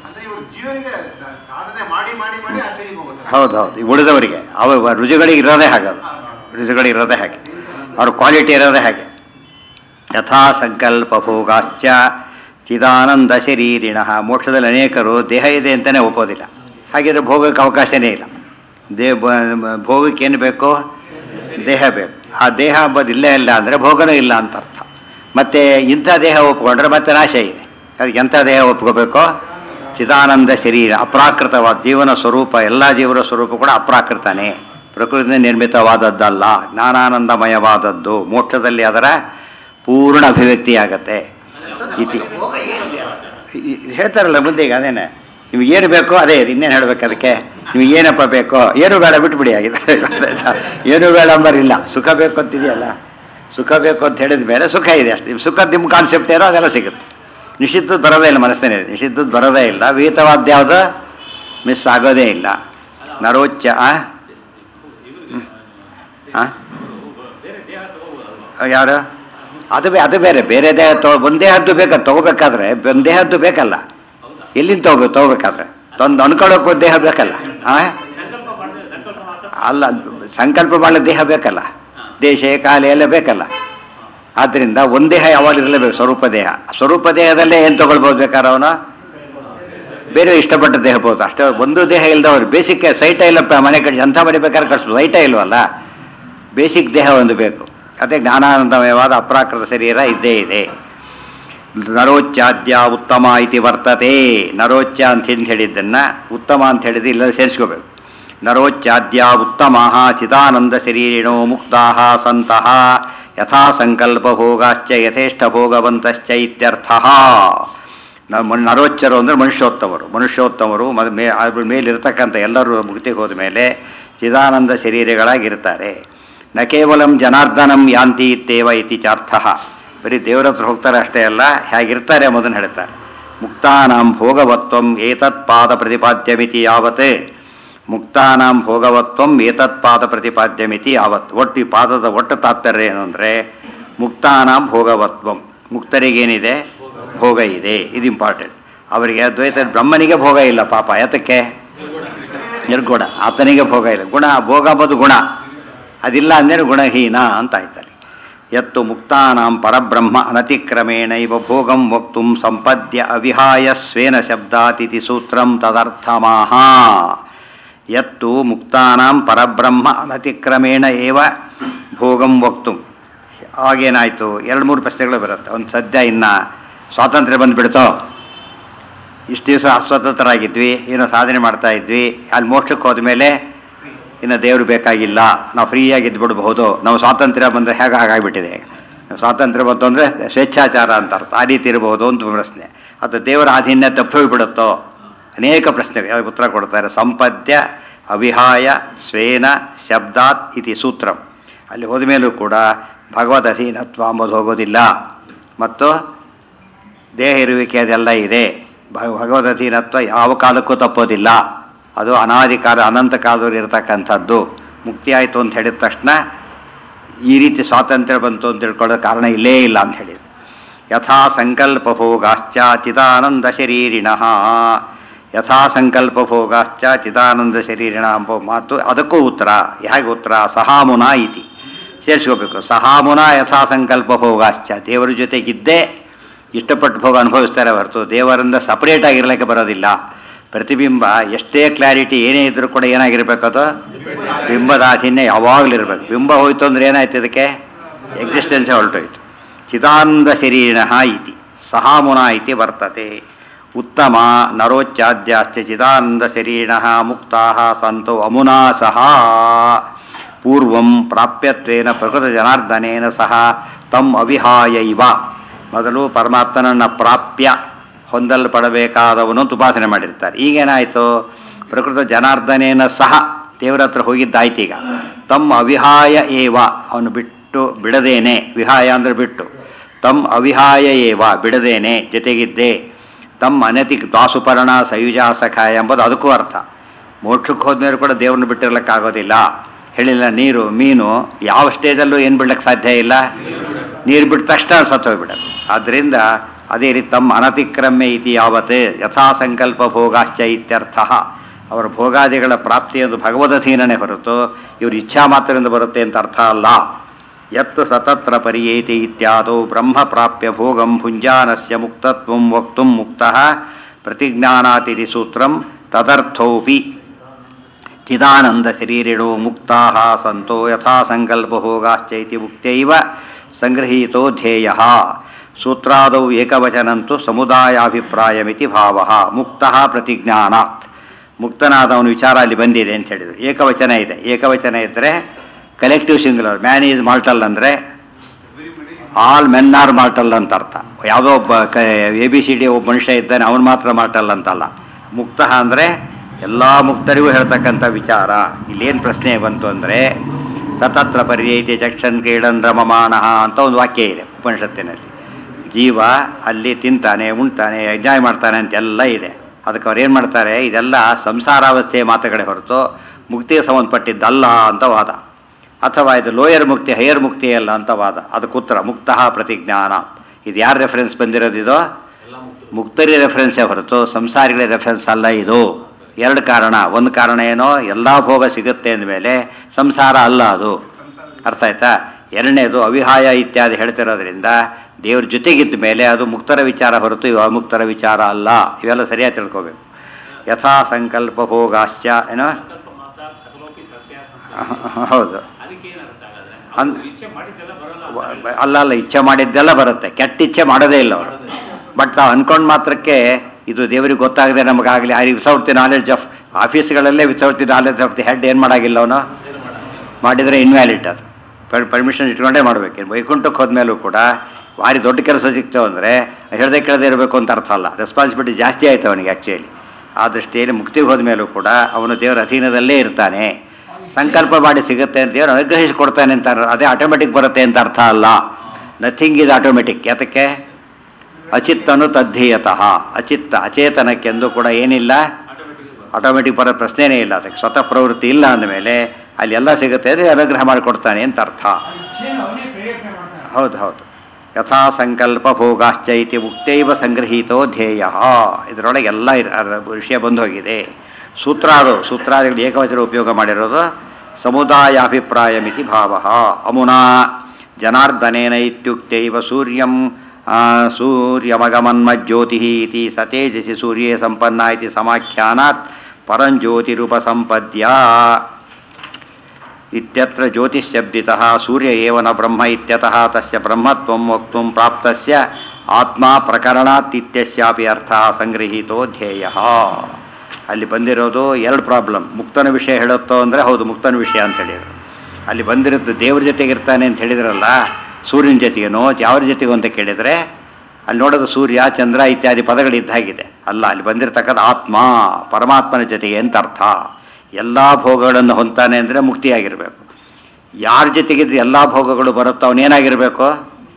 ಹೌದು ಹೌದು ಈ ಉಳಿದವರಿಗೆ ಅವ ರುಜುಗಳಿಗೆ ಇರೋದೇ ಹಾಗದು ರುಜುಗಳಿಗೆ ಇರೋದೇ ಹಾಗೆ ಅವ್ರ ಕ್ವಾಲಿಟಿ ಇರೋದೇ ಹಾಗೆ ಯಥಾ ಸಂಕಲ್ಪ ಭೋಗಾಶ್ಚ ಚಿದಾನಂದ ಶರೀರಿಣ ಮೋಕ್ಷದಲ್ಲಿ ಅನೇಕರು ದೇಹ ಇದೆ ಅಂತಲೇ ಒಪ್ಪೋದಿಲ್ಲ ಹಾಗಿದ್ರೆ ಭೋಗಕ್ಕೆ ಅವಕಾಶನೇ ಇಲ್ಲ ದೇ ಭೋಗಕ್ಕೆ ಏನು ಬೇಕು ದೇಹ ಬೇಕು ಆ ದೇಹ ಅಂಬೋದು ಇಲ್ಲೇ ಇಲ್ಲ ಅಂದರೆ ಭೋಗನೂ ಇಲ್ಲ ಅಂತ ಅರ್ಥ ಮತ್ತು ಇಂಥ ದೇಹ ಒಪ್ಕೊಂಡ್ರೆ ಮತ್ತೆ ನಾಶ ಇದೆ ಅದಕ್ಕೆ ಎಂಥ ದೇಹ ಒಪ್ಕೋಬೇಕು ಚಿದಾನಂದ ಶರೀರ ಅಪ್ರಾಕೃತವಾದ ಜೀವನ ಸ್ವರೂಪ ಎಲ್ಲ ಜೀವನ ಸ್ವರೂಪ ಕೂಡ ಅಪ್ರಾಕೃತನೇ ಪ್ರಕೃತಿ ನಿರ್ಮಿತವಾದದ್ದಲ್ಲ ಜ್ಞಾನಾನಂದಮಯವಾದದ್ದು ಮೋಕ್ಷದಲ್ಲಿ ಅದರ ಪೂರ್ಣ ಅಭಿವ್ಯಕ್ತಿಯಾಗತ್ತೆ ಇತಿ ಹೇಳ್ತಾರಲ್ಲ ಮುಂದೆ ಈಗ ಅದೇನೆ ನಿಮ್ಗೆ ಏನು ಬೇಕೋ ಅದೇ ಇನ್ನೇನು ಹೇಳ್ಬೇಕು ಅದಕ್ಕೆ ನಿಮ್ಗೆ ಏನಪ್ಪ ಬೇಕೋ ಏನು ಬೇಡ ಬಿಟ್ಬಿಡಿ ಆಗಿದೆ ಏನು ಬೇಡ ಅಂಬರಿಲ್ಲ ಸುಖ ಬೇಕು ಅಂತಿದೆಯಲ್ಲ ಸುಖ ಬೇಕು ಅಂತ ಹೇಳಿದ ಮೇಲೆ ಸುಖ ಇದೆ ಅಷ್ಟೇ ನಿಮ್ಮ ಸುಖ ನಿಮ್ಮ ಕಾನ್ಸೆಪ್ಟ್ ಏನೋ ಅದೆಲ್ಲ ಸಿಗುತ್ತೆ ನಿಷಿದ್ಧದ್ದು ಬರೋದೇ ಇಲ್ಲ ಮನಸ್ಸಿನಲ್ಲಿ ನಿಷಿದ್ಧದ್ದು ಬರೋದೇ ಇಲ್ಲ ವಿಹಿತವಾದ ಯಾವುದು ಮಿಸ್ ಆಗೋದೇ ಇಲ್ಲ ನರೋಚ್ಚ ಆ? ಹ್ಮ್. ಆ? ಯಾರು ಅದು ಬೇ ಅದು ಬೇರೆ ಬೇರೆ ದೇಹ ತೊ ಒಂದೇ ಹದ್ದು ಬೇಕಾ ತಗೋಬೇಕಾದ್ರೆ ಒಂದೇ ಹದ್ದು ಬೇಕಲ್ಲ ಎಲ್ಲಿಂದ ತಗೋಬೇಕು ತಗೋಬೇಕಾದ್ರೆ ತಂದು ಅನ್ಕೊಳ್ಳೋಕೆ ಒಂದು ದೇಹ ಬೇಕಲ್ಲ ಆ? ಅಲ್ಲ ಸಂಕಲ್ಪ ಮಾಡೋ ದೇಹ ಬೇಕಲ್ಲ ದೇಶ ಕಾಲ ಎಲ್ಲ ಬೇಕಲ್ಲ ಆದ್ದರಿಂದ ಒಂದು ದೇಹ ಯಾವಾಗ ಇರಲೇಬೇಕು ಸ್ವರೂಪ ದೇಹ ಸ್ವರೂಪ ದೇಹದಲ್ಲೇ ಏನು ತಗೊಳ್ಬೋದು ಬೇಕಾದ್ರೆ ಅವನು ಬೇರೆ ಇಷ್ಟಪಟ್ಟ ದೇಹ ಬಹುದು ಅಷ್ಟೇ ಒಂದು ದೇಹ ಇಲ್ಲದವ್ರು ಬೇಸಿಕ್ ಸೈಟ ಇಲ್ಲ ಪ- ಮನೆ ಕಟ್ಟಿ ಅಂಥ ಮನೆ ಬೇಕಾದ್ರೆ ಕಟ್ಸ್ಬೋದು ಸೈಟ ಇಲ್ವಲ್ಲ ಬೇಸಿಕ್ ದೇಹ ಒಂದು ಬೇಕು ಅದೇ ಜ್ಞಾನಾನಂದಮಯವಾದ ಅಪ್ರಾಕೃತ ಶರೀರ ಇದ್ದೇ ಇದೆ ನರೋಚ್ಚಾದ್ಯ ಉತ್ತಮ ಇತಿ ವರ್ತತೆ ನರೋಚ್ಚ ಅಂತ ಹಿಂದೆ ಹೇಳಿದ್ದನ್ನ ಉತ್ತಮ ಅಂತ ಹೇಳಿದ್ರೆ ಇಲ್ಲ ಸೇರಿಸ್ಕೋಬೇಕು ನರೋಚ್ಚಾದ್ಯ ಉತ್ತಮ ಚಿದಾನಂದ ಶರೀರಿಣೋ ಮುಕ್ತಾ ಸಂತಹ ಯಥಾ ಸಂಕಲ್ಪ ಭೋಗಾಶ್ಚ ಯಥೇಷ್ಟ ಭೋಗವಂತಶ್ಚ ಇತ್ಯರ್ಥ ನಮ್ಮ ನರೋಚ್ಚರು ಅಂದರೆ ಮನುಷ್ಯೋತ್ತಮರು ಮನುಷ್ಯೋತ್ತಮರು ಮ- ಮೇ ಅದ್ರ ಮೇಲಿರ್ತಕ್ಕಂಥ ಎಲ್ಲರೂ ಮುಕ್ತಿಗೆ ಹೋದ ಮೇಲೆ ಚಿದಾನಂದ ಶರೀರಗಳಾಗಿರ್ತಾರೆ ನ ಕೇವಲಂ ಜನಾರ್ದನಂ ಯಾಂತಿ ಇತ್ತೇವ ಇತಿ ಚಾರ್ಥ ಬರೀ ದೇವರ ಹತ್ರ ಹೋಗ್ತಾರೆ ಅಷ್ಟೇ ಅಲ್ಲ ಹೇಗಿರ್ತಾರೆ ಎಂಬುದನ್ನು ಹೇಳ್ತಾರೆ ಮುಕ್ತಾನಾಂ ಭೋಗವತ್ವಂ ಏತತ್ ಪಾದ ಪ್ರತಿಪಾದ್ಯಮಿತಿ ಯಾವತ್ ಮುಕ್ತಾನಾಂ ಭೋಗವತ್ವಂ ಏತತ್ ಪಾದ ಪ್ರತಿಪಾದ್ಯಮಿತಿ ಯಾವತ್ ಒಟ್ಟು ಈ ಪಾದದ ಒಟ್ಟು ತಾತ್ಪರ್ಯ ಏನು ಅಂದರೆ ಮುಕ್ತಾನಾಂ ಭೋಗವತ್ವಂ ಮುಕ್ತರಿಗೇನಿದೆ ಭೋಗ ಇದೆ ಇದು ಇಂಪಾರ್ಟೆಂಟ್ ಅವರಿಗೆ ದ್ವೈತ ಬ್ರಹ್ಮನಿಗೆ ಭೋಗ ಇಲ್ಲ ಪಾಪ ಯಾತಕ್ಕೆ ನಿರ್ಗುಣ ಆತನಿಗೆ ಭೋಗ ಇಲ್ಲ ಗುಣ ಭೋಗ ಎಂಬುದು ಗುಣ ಅದಿಲ್ಲ ಅಂದರೆ ಗುಣಹೀನ ಅಂತ ಆಯ್ತಲ್ಲಿ ಯತ್ತು ಮುಕ್ತಾನಾಂ ಪರಬ್ರಹ್ಮ ಅನತಿಕ್ರಮೇಣ ಇವ ಭೋಗಂ ವಕ್ತು ಸಂಪದ್ಯ ಅವಿಹಾಯ ಸ್ವೇನ ಶಬ್ದಾತಿಥಿ ಸೂತ್ರಂ ತದರ್ಥಮಾಹ ಯತ್ತು ಮುಕ್ತಾನಾಂ ಪರಬ್ರಹ್ಮ ಅನತಿಕ್ರಮೇಣ ಏವ ಭೋಗಂ ವಕ್ತು ಆಗೇನಾಯಿತು ಎರಡು ಮೂರು ಪ್ರಶ್ನೆಗಳು ಬರುತ್ತೆ ಒಂದು ಸದ್ಯ ಇನ್ನು ಸ್ವಾತಂತ್ರ್ಯ ಬಂದುಬಿಡ್ತೋ ಇಷ್ಟು ದಿವಸ ಅಸ್ವತಂತ್ರರಾಗಿದ್ವಿ ಏನೋ ಸಾಧನೆ ಮಾಡ್ತಾ ಇದ್ವಿ ಅಲ್ಲಿ ಮೋಕ್ಷಕ್ಕೆ ಹೋದ್ಮೇಲೆ ಇನ್ನು ದೇವರು ಬೇಕಾಗಿಲ್ಲ ನಾವು ಫ್ರೀಯಾಗಿ ಇದ್ಬಿಡ್ಬಹುದು ನಾವು ಸ್ವಾತಂತ್ರ್ಯ ಬಂದರೆ ಹೇಗೆ ಹಾಗಾಗಿಬಿಟ್ಟಿದೆ ಸ್ವಾತಂತ್ರ್ಯ ಬಂತು ಅಂದರೆ ಸ್ವೇಚ್ಛಾಚಾರ ಅಂತ ಅರ್ಥ ಆ ರೀತಿ ಇರಬಹುದು ಅಂತ ಪ್ರಶ್ನೆ ಅದು ದೇವರ ಆಧೀನ್ಯ ತಪ್ಪಿ ಹೋಗ್ಬಿಡುತ್ತೋ ಅನೇಕ ಪ್ರಶ್ನೆಗಳು ಅದಕ್ಕೆ ಉತ್ತರ ಕೊಡ್ತಾರೆ ಸಂಪದ್ಯ ಅವಿಹಾಯ ಸ್ವೇನ ಶಬ್ದಾತ್ ಇತಿ ಸೂತ್ರಂ ಅಲ್ಲಿ ಹೋದ ಮೇಲೂ ಕೂಡ ಭಗವದ್ ಅಧೀನತ್ವ ಅಂಬುದು ಹೋಗೋದಿಲ್ಲ ಮತ್ತು ದೇಹ ಇರುವಿಕೆ ಅದೆಲ್ಲ ಇದೆ ಭಗ ಭಗವದ್ ಅಧೀನತ್ವ ಯಾವ ಕಾಲಕ್ಕೂ ತಪ್ಪೋದಿಲ್ಲ ಅದು ಅನಾದಿ ಕಾಲ ಅನಂತ ಕಾಲದವ್ರು ಇರತಕ್ಕಂಥದ್ದು ಮುಕ್ತಿ ಆಯಿತು ಅಂತ ಹೇಳಿದ ತಕ್ಷಣ ಈ ರೀತಿ ಸ್ವಾತಂತ್ರ್ಯ ಬಂತು ಅಂತ ತಿಳ್ಕೊಳ್ಳೋ ಕಾರಣ ಇಲ್ಲೇ ಇಲ್ಲ ಅಂತ ಹೇಳಿದ್ರು ಯಥಾ ಸಂಕಲ್ಪ ಭೋಗಾಶ್ಚ ಚಿದಾನಂದ ಶರೀರಿಣಃ ಯಥಾ ಸಂಕಲ್ಪ ಭೋಗಾಶ್ಚ ಚಿದಾನಂದ ಶರೀರಿಣ ಎಂಬ ಮಾತು ಅದಕ್ಕೂ ಉತ್ತರ ಹೇಗೆ ಉತ್ತರ ಸಹಾಮುನ ಇತಿ ಸೇರಿಸ್ಕೋಬೇಕು ಸಹಾಮುನ ಯಥಾ ಸಂಕಲ್ಪ ಭೋಗಾಶ್ಚ ದೇವರ ಜೊತೆಗಿದ್ದೇ ಇಷ್ಟಪಟ್ಟು ಭೋಗ ಅನುಭವಿಸ್ತಾರೆ ಹೊರತು ದೇವರಿಂದ ಸಪರೇಟ್ ಆಗಿರ್ಲಿಕ್ಕೆ ಬರೋದಿಲ್ಲ ಪ್ರತಿಬಿಂಬ ಎಷ್ಟೇ ಕ್ಲಾರಿಟಿ ಏನೇ ಇದ್ರೂ ಕೂಡ ಏನಾಗಿರ್ಬೇಕು ಅದು ಬಿಂಬದ ಆಧೀನ್ಯ ಯಾವಾಗಲೂ ಇರಬೇಕು ಬಿಂಬ ಹೋಯ್ತು ಅಂದ್ರೆ ಏನಾಯ್ತು ಇದಕ್ಕೆ ಎಕ್ಸಿಸ್ಟೆನ್ಸೇ ಹೊರಟೋಯ್ತು ಚಿದಾನಂದ ಶರೀರಿಣ ಇತಿ ಸಹಾಮುನ ಇತಿ ವರ್ತತೆ ಉತ್ತಮ ನರೋಚ್ಚಾದ್ಯಾಶ್ಚ ಚಿದಾನಂದ ಶರೀರಿಣ ಮುಕ್ತಾ ಸಂತೋ ಅಮುನಾ ಸಹ ಪೂರ್ವಂ ಪ್ರಾಪ್ಯತ್ವೇನ ಪ್ರಕೃತ ಜನಾರ್ದನೇನ ಸಹ ತಮ್ ಅವಿಹಾಯ ಇವ ಮೊದಲು ಪರಮಾತ್ಮನನ್ನ ಪ್ರಾಪ್ಯ ಹೊಂದಲ್ಪಡಬೇಕಾದವನು ಅಂತ ಉಪಾಸನೆ ಮಾಡಿರ್ತಾರೆ ಈಗೇನಾಯಿತು ಪ್ರಕೃತ ಜನಾರ್ದನೇನ ಸಹ ದೇವರ ಹತ್ರ ಹೋಗಿದ್ದಾಯ್ತು ಈಗ ತಮ್ಮ ಅವಿಹಾಯ ಏವ ಅವನು ಬಿಟ್ಟು ಬಿಡದೇನೆ ವಿಹಾಯ ಅಂದ್ರೆ ಬಿಟ್ಟು ತಮ್ಮ ಅವಿಹಾಯ ಏವ ಬಿಡದೇನೆ ಜೊತೆಗಿದ್ದೆ ತಮ್ಮ ಅನತಿ ದ್ವಾಸುಪರ್ಣ ಸಯುಜಾ ಸಖಾಯ ಎಂಬುದು ಅದಕ್ಕೂ ಅರ್ಥ ಮೋಕ್ಷಕ್ಕೆ ಹೋದ್ಮೇಲೆ ಕೂಡ ದೇವ್ರನ್ನ ಬಿಟ್ಟಿರ್ಲಿಕ್ಕಾಗೋದಿಲ್ಲ ಹೇಳಿಲ್ಲ ನೀರು ಮೀನು ಯಾವ ಸ್ಟೇಜಲ್ಲೂ ಏನು ಬಿಡ್ಲಿಕ್ಕೆ ಸಾಧ್ಯ ಇಲ್ಲ ನೀರು ಬಿಟ್ಟ ತಕ್ಷಣ ಸತ್ತೋಗ್ಬಿಡೋದು ಆದ್ದರಿಂದ ಅದೇ ರೀತಿ ತಮ್ಮ ಅನತಿಕ್ರಮ್ಯ ಇತಿ ಯಾವತ್ ಯಥಾ ಸಂಕಲ್ಪ ಭೋಗಾಶ್ಚ ಇತ್ಯರ್ಥ ಅವರ ಭೋಗಾದಿಗಳ ಪ್ರಾಪ್ತಿಯೊಂದು ಭಗವದಧೀನನೇ ಹೊರತು ಇವ್ರ ಇಚ್ಛಾ ಮಾತ್ರದಿಂದ ಬರುತ್ತೆ ಅಂತ ಅರ್ಥ ಅಲ್ಲ ಯತ್ತು ಸತತ್ರ ಪರಿಯೇತಿ ಇತ್ಯಾದೋ ಬ್ರಹ್ಮ ಪ್ರಾಪ್ಯ ಭೋಗಂ ಭುಂಜಾನಸ್ಯ ಮುಕ್ತತ್ವಂ ವಕ್ತುಂ ಮುಕ್ತಃ ಪ್ರತಿಜ್ಞಾನಾತಿಥಿ ಸೂತ್ರಂ ತದರ್ಥೋಪಿ ಚಿದಾನಂದ ಶರೀರಿಣೋ ಮುಕ್ತಾ ಸಂತೋ ಯಥಾ ಸಂಕಲ್ಪ ಭೋಗಾಶ್ಚೈತಿ ಮುಕ್ತೈವ ಸಂಗೃಹೀತೋ ಧ್ಯೇಯ ಸೂತ್ರಾದೌ ಏಕವಚನಂತು ಸಮುದಾಯಾಭಿಪ್ರಾಯಮಿತಿ ಭಾವ ಮುಕ್ತ ಪ್ರತಿಜ್ಞಾನಾತ್ ಮುಕ್ತನಾದವನ ವಿಚಾರ ಅಲ್ಲಿ ಬಂದಿದೆ ಅಂತ ಹೇಳಿದರು ಏಕವಚನ ಇದೆ ಏಕವಚನ ಇದ್ದರೆ collective singular man is mortal ಅಂದರೆ ಆಲ್ ಮೆನ್ ಆರ್ ಮಾರ್ಟಲ್ ಅಂತ ಅರ್ಥ ಯಾವುದೋ ಒಬ್ಬ ಎ ಬಿ ಸಿ ಡಿ ಒಬ್ಬ ಮನುಷ್ಯ ಇದ್ದಾನೆ ಅವನು ಮಾತ್ರ ಮಾರ್ಟಲ್ ಅಂತಲ್ಲ ಮುಕ್ತ ಅಂದರೆ ಎಲ್ಲ ಮುಕ್ತರಿಗೂ ಹೇಳ್ತಕ್ಕಂಥ ವಿಚಾರ ಇಲ್ಲೇನು ಪ್ರಶ್ನೆ ಬಂತು ಅಂದರೆ ಸತತ್ರ ಪರ್ಯೈತಿ ಜಕ್ಷನ್ ಕ್ರೀಡನ್ ರಮಮಾಣ ಅಂತ ಒಂದು ವಾಕ್ಯ ಇದೆ ಉಪನಿಷತ್ತಿನಲ್ಲಿ ಜೀವ ಅಲ್ಲಿ ತಿಂತಾನೆ ಉಣ್ತಾನೆ ಎಂಜಾಯ್ ಮಾಡ್ತಾನೆ ಅಂತೆಲ್ಲ ಇದೆ ಅದಕ್ಕೆ ಅವ್ರು ಏನು ಮಾಡ್ತಾರೆ ಇದೆಲ್ಲ ಸಂಸಾರಾವಸ್ಥೆಯ ಮಾತುಗಳೇ ಹೊರತು ಮುಕ್ತಿಗೆ ಸಂಬಂಧಪಟ್ಟಿದ್ದಲ್ಲ ಅಂತ ವಾದ ಅಥವಾ ಇದು ಲೋಯರ್ ಮುಕ್ತಿ ಹೈಯರ್ ಮುಕ್ತಿ ಅಲ್ಲ ಅಂತ ವಾದ ಅದಕ್ಕೆ ಉತ್ತರ ಮುಕ್ತಃ ಪ್ರತಿಜ್ಞಾನ ಇದು ಯಾರು ರೆಫರೆನ್ಸ್ ಬಂದಿರೋದು ಇದು ಮುಕ್ತರಿ ರೆಫರೆನ್ಸೇ ಹೊರತು ಸಂಸಾರಿಗಳ ರೆಫರೆನ್ಸ್ ಅಲ್ಲ ಇದು ಎರಡು ಕಾರಣ ಒಂದು ಕಾರಣ ಏನೋ ಎಲ್ಲ ಭೋಗ ಸಿಗುತ್ತೆ ಅಂದಮೇಲೆ ಸಂಸಾರ ಅಲ್ಲ ಅದು ಅರ್ಥ ಆಯ್ತಾ ಎರಡನೇದು ಅವಿಹಾಯ ಇತ್ಯಾದಿ ಹೇಳ್ತಿರೋದ್ರಿಂದ ದೇವ್ರ ಜೊತೆಗಿದ್ದ ಮೇಲೆ ಅದು ಮುಕ್ತರ ವಿಚಾರ ಹೊರತು ಇವು ಅಮುಕ್ತರ ವಿಚಾರ ಅಲ್ಲ ಇವೆಲ್ಲ ಸರಿಯಾಗಿ ತಿಳ್ಕೋಬೇಕು ಯಥಾ ಸಂಕಲ್ಪ ಭೋಗಾಶ್ಚ ಏನೋ ಸಂಕಲ್ಪ ಮಾತ್ರ ಸಕಲೋಪಿ ಸಸ್ಯ ಸಂಸ್ಕಾರ. ಹೌದು ಅದಕ್ಕೆ ಏನರ್ಥ ಹಾಗಾದ್ರೆ ಅಂದ್- ಅವ್ರು ಇಚ್ಛೆ ಮಾಡಿದ್ದೆಲ್ಲ ಬರಲ್ಲ ಅಂತ ವ- ಹೇಳಿದ್ರು. ಅಲ್ಲ ಅಲ್ಲ ಇಚ್ಛೆ ಮಾಡಿದ್ದೆಲ್ಲ ಬರುತ್ತೆ ಕೆಟ್ಟ ಇಚ್ಛೆ ಮಾಡೋದೇ ಇಲ್ಲ ಅವರು ಬಟ್ ನಾವು ಅನ್ಕೊಂಡ್ ಮಾತ್ರಕ್ಕೆ ಇದು ದೇವರಿಗೆ ಗೊತ್ತಾಗದೆ ನಮಗಾಗಲಿ I without the knowledge of ಆಫೀಸ್ಗಳಲ್ಲೇ without the knowledge of the head ಏನು ಮಾಡಾಗಿಲ್ಲ ಅವನು ಮಾಡಿದರೆ ಇನ್ವ್ಯಾಲಿಡ್ ಅದು ಪರ್ಮಿಷನ್ ಇಟ್ಕೊಂಡೇ ಮಾಡಬೇಕು ವೈಕುಂಠಕ್ಕೆ ಹೋದ್ಮೇಲೂ ಕೂಡ ಭಾರಿ ದೊಡ್ಡ ಕೆಲಸ ಸಿಕ್ತು ಅಂದರೆ ಹೇಳ್ದೆ ಕೇಳದೆ ಇರಬೇಕು ಅಂತ ಅರ್ಥ ಅಲ್ಲ ರೆಸ್ಪಾನ್ಸಿಬಿಲಿಟಿ ಜಾಸ್ತಿ ಆಯ್ತು ಅವನಿಗೆ ಆ್ಯಕ್ಚುಲಿ ಆ ದೃಷ್ಟಿಯಲ್ಲಿ ಮುಕ್ತಿಗೆ ಹೋದ್ಮೇಲೂ ಕೂಡ ಅವನು ದೇವರ ಅಧೀನದಲ್ಲೇ ಇರ್ತಾನೆ ಸಂಕಲ್ಪ ಮಾಡಿ ಸಿಗುತ್ತೆ ಅಂತ ದೇವರು ಅನುಗ್ರಹಿಸಿಕೊಡ್ತಾನೆ ಅಂತ ಅದೇ ಆಟೋಮೆಟಿಕ್ ಬರುತ್ತೆ ಅಂತ ಅರ್ಥ ಅಲ್ಲ ನಥಿಂಗ್ ಇದು ಆಟೋಮೆಟಿಕ್ ಯಾತಕ್ಕೆ ಅಚಿತ್ತನು ತದ್ಧೀಯತಃ ಅಚಿತ್ತ ಅಚೇತನಕ್ಕೆಂದು ಕೂಡ ಏನಿಲ್ಲ ಆಟೋಮೆಟಿಕ್ ಬರೋ ಪ್ರಶ್ನೆನೇ ಇಲ್ಲ ಅದಕ್ಕೆ ಸ್ವತಃ ಪ್ರವೃತ್ತಿ ಇಲ್ಲ ಅಂದಮೇಲೆ ಅಲ್ಲಿ ಎಲ್ಲ ಸಿಗುತ್ತೆ ಅಂದರೆ ಅನುಗ್ರಹ ಮಾಡಿಕೊಡ್ತಾನೆ ಅಂತ ಅರ್ಥ ಅವನೇ ಪ್ರೇರೇಪಣೆ ಮಾಡ್ತಾನೆ ಹೌದು ಹೌದು ಯಥಾ ಸಂಕಲ್ಪ ಭೋಗಾಶ್ಚ ಇತಿ ಮುಕ್ತೈವ ಸಂಗೃಹೀತೋ ಧ್ಯೇಯ ಇದರೊಳಗೆ ಎಲ್ಲ ಇರ್- ಅದ್ರ ವಿಷಯ ಬಂದು ಹೋಗಿದೆ ಸೂತ್ರ ಅದು ಸೂತ್ರಾದಿಗಳು ಏಕವಚನ ಉಪಯೋಗ ಮಾಡಿರೋದು ಸಮುದಾಯಾಭಿಪ್ರಾಯ ಮಿತಿ ಭಾವ ಅಮುನಾ ಜನಾರ್ದನೇನ ಇತ್ಯುಕ್ತೈವ ಸೂರ್ಯಂ ಆ, ಸೂರ್ಯಮಗಮನ್ಮಜ್ಯೋತಿ ಇತಿ ಸತೇಜಸಿ ಸೂರ್ಯೇ ಸಂಪನ್ನ ಇತಿ ಸಮಾಖ್ಯಾನಾತ್ ಪರಂಜ್ಯೋತಿರುಪಸಂಪದ್ಯ ಇತ್ಯತ್ರ ಜ್ಯೋತಿಶ್ಶಬ್ದಿತಃ ಸೂರ್ಯ ಏವ ನ ಬ್ರಹ್ಮ ಇತ್ಯತಃ ತಸ್ಯ ಬ್ರಹ್ಮತ್ವಂ ವಕ್ತುಂ ಪ್ರಾಪ್ತಸ್ಯ ಆತ್ಮ ಪ್ರಕರಣಾತ್ ಇತ್ಯಸ್ಯಾಪಿ ಅರ್ಥ ಸಂಗೃಹೀತೋ ಧ್ಯೇಯ ಅಲ್ಲಿ ಬಂದಿರೋದು ಎರಡು ಪ್ರಾಬ್ಲಮ್ ಮುಕ್ತನ ವಿಷಯ ಹೇಳುತ್ತೋ ಅಂದರೆ ಹೌದು ಮುಕ್ತನ ವಿಷಯ ಅಂತ ಹೇಳಿದರು ಅಲ್ಲಿ ಬಂದಿರೋದು ದೇವ್ರ ಜೊತೆಗೆ ಇರ್ತಾನೆ ಅಂತ ಹೇಳಿದ್ರಲ್ಲ ಸೂರ್ಯನ ಜೊತೆಗೇನೋ ಯಾವ್ರ ಜೊತೆಗೋ ಅಂತ ಕೇಳಿದರೆ ಅಲ್ಲಿ ನೋಡೋದು ಸೂರ್ಯ ಚಂದ್ರ ಇತ್ಯಾದಿ ಪದಗಳಿದ್ದಾಗಿದೆ ಅಲ್ಲ ಅಲ್ಲಿ ಬಂದಿರತಕ್ಕಂಥ ಆತ್ಮ ಪರಮಾತ್ಮನ ಜೊತೆಗೆ ಅಂತ ಅರ್ಥ ಎಲ್ಲ ಭೋಗಗಳನ್ನು ಹೊಂತಾನೆ ಅಂದರೆ ಮುಕ್ತಿಯಾಗಿರಬೇಕು ಯಾರ ಜೊತೆಗಿದ್ರೆ ಎಲ್ಲ ಭೋಗಗಳು ಬರುತ್ತೋ ಅವನೇನಾಗಿರಬೇಕು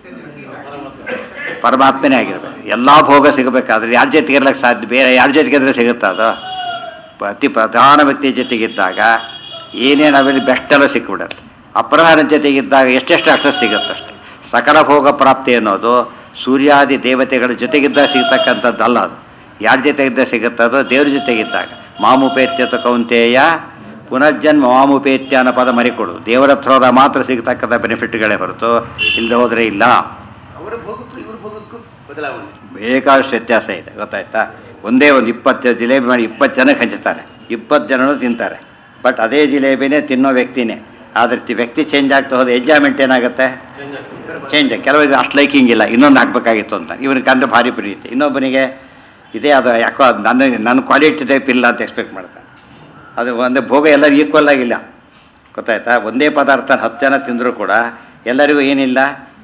ಪರಮಾತ್ಮನೇ ಆಗಿರ್ಬೇಕು ಎಲ್ಲ ಭೋಗ ಸಿಗಬೇಕಾದ್ರೆ ಯಾರ ಜೊತೆಗೆ ಇರ್ಲಿಕ್ಕೆ ಸಾಧ್ಯ ಬೇರೆ ಯಾರ ಜೊತೆಗಿದ್ರೆ ಸಿಗುತ್ತಾ ಅದು ಅತಿ ಪ್ರಧಾನ ವ್ಯಕ್ತಿ ಜೊತೆಗಿದ್ದಾಗ ಏನೇನು ಅವೆಲ್ಲಿ ಬೆಸ್ಟೆಲ್ಲ ಸಿಕ್ಬಿಡುತ್ತೆ ಅಪ್ರಧಾನ ಜೊತೆಗಿದ್ದಾಗ ಎಷ್ಟೆಷ್ಟು ಅಕ್ಷಸ್ ಸಿಗುತ್ತಷ್ಟೆ ಸಕಲ ಭೋಗ ಪ್ರಾಪ್ತಿ ಅನ್ನೋದು ಸೂರ್ಯಾದಿ ದೇವತೆಗಳ ಜೊತೆಗಿದ್ದಾಗ ಸಿಗ್ತಕ್ಕಂಥದ್ದಲ್ಲ ಅದು ಯಾರ ಜೊತೆಗಿದ್ದ ಸಿಗುತ್ತದೋ ದೇವ್ರ ಜೊತೆಗಿದ್ದಾಗ ಮಾಮುಪೇತ್ಯತ ಕೌಂತೆಯ ಪುನರ್ಜನ್ಮ ಮಾಮುಪೇತ್ಯ ಅನ್ನೋ ಪದ ಮರಿಕೊಡೋದು ದೇವರ ಹತ್ರ ಹೋದಾಗ ಮಾತ್ರ ಸಿಗ್ತಕ್ಕಂಥ ಬೆನಿಫಿಟ್ಗಳೇ ಹೊರತು ಇಲ್ಲದೆ ಹೋದರೆ ಇಲ್ಲ ಅವರ ಭೋಗಕ್ಕೂ ಇವ್ರ ಭೋಗಕ್ಕೂ ಬದಲಾವಣೆ ಬೇಕಾದಷ್ಟು ವ್ಯತ್ಯಾಸ ಇದೆ ಗೊತ್ತಾಯ್ತಾ ಒಂದೇ ಒಂದು ಇಪ್ಪತ್ತು ಜಿಲೇಬಿ ಮಾಡಿ ಇಪ್ಪತ್ತು ಜನಕ್ಕೆ ಹಂಚುತ್ತಾರೆ ಇಪ್ಪತ್ತು ಜನನು ತಿಂತಾರೆ ಬಟ್ ಅದೇ ಜಿಲೇಬಿನೇ ತಿನ್ನೋ ವ್ಯಕ್ತಿನೇ ಆದರೆ ತಿ- ವ್ಯಕ್ತಿ ಚೇಂಜ್ ಆಗ್ತಾ ಹೋದ ಎಂಜಾಯ್ಮೆಂಟ್ ಏನಾಗುತ್ತೆ ಚೇಂಜ್ ಕೆಲವರಿಗೆ ಅಷ್ಟು ಲೈಕಿಂಗ್ ಇಲ್ಲ ಇನ್ನೊಂದು ಹಾಕ್ಬೇಕಾಗಿತ್ತು ಅಂತ ಇವನಿಗೆ ಅಂದ್ರೆ ಭಾರಿ ಪ್ರೀತಿ ಇನ್ನೊಬ್ಬನಿಗೆ ಇದೇ ಅದು ಯಾಕೋ ಅದು ನನ್ನ ನನ್ನ ಕ್ವಾಲಿಟಿ ಟೈಪ್ ಇಲ್ಲ ಅಂತ ಎಕ್ಸ್ಪೆಕ್ಟ್ ಮಾಡ್ತಾನೆ ಅದು ಒಂದು ಭೋಗ ಎಲ್ಲರೂ ಈಕ್ವಲ್ ಆಗಿಲ್ಲ ಗೊತ್ತಾಯ್ತಾ ಒಂದೇ ಪದಾರ್ಥ ಹತ್ತು ಜನ ತಿಂದರೂ ಕೂಡ ಎಲ್ಲರಿಗೂ ಏನಿಲ್ಲ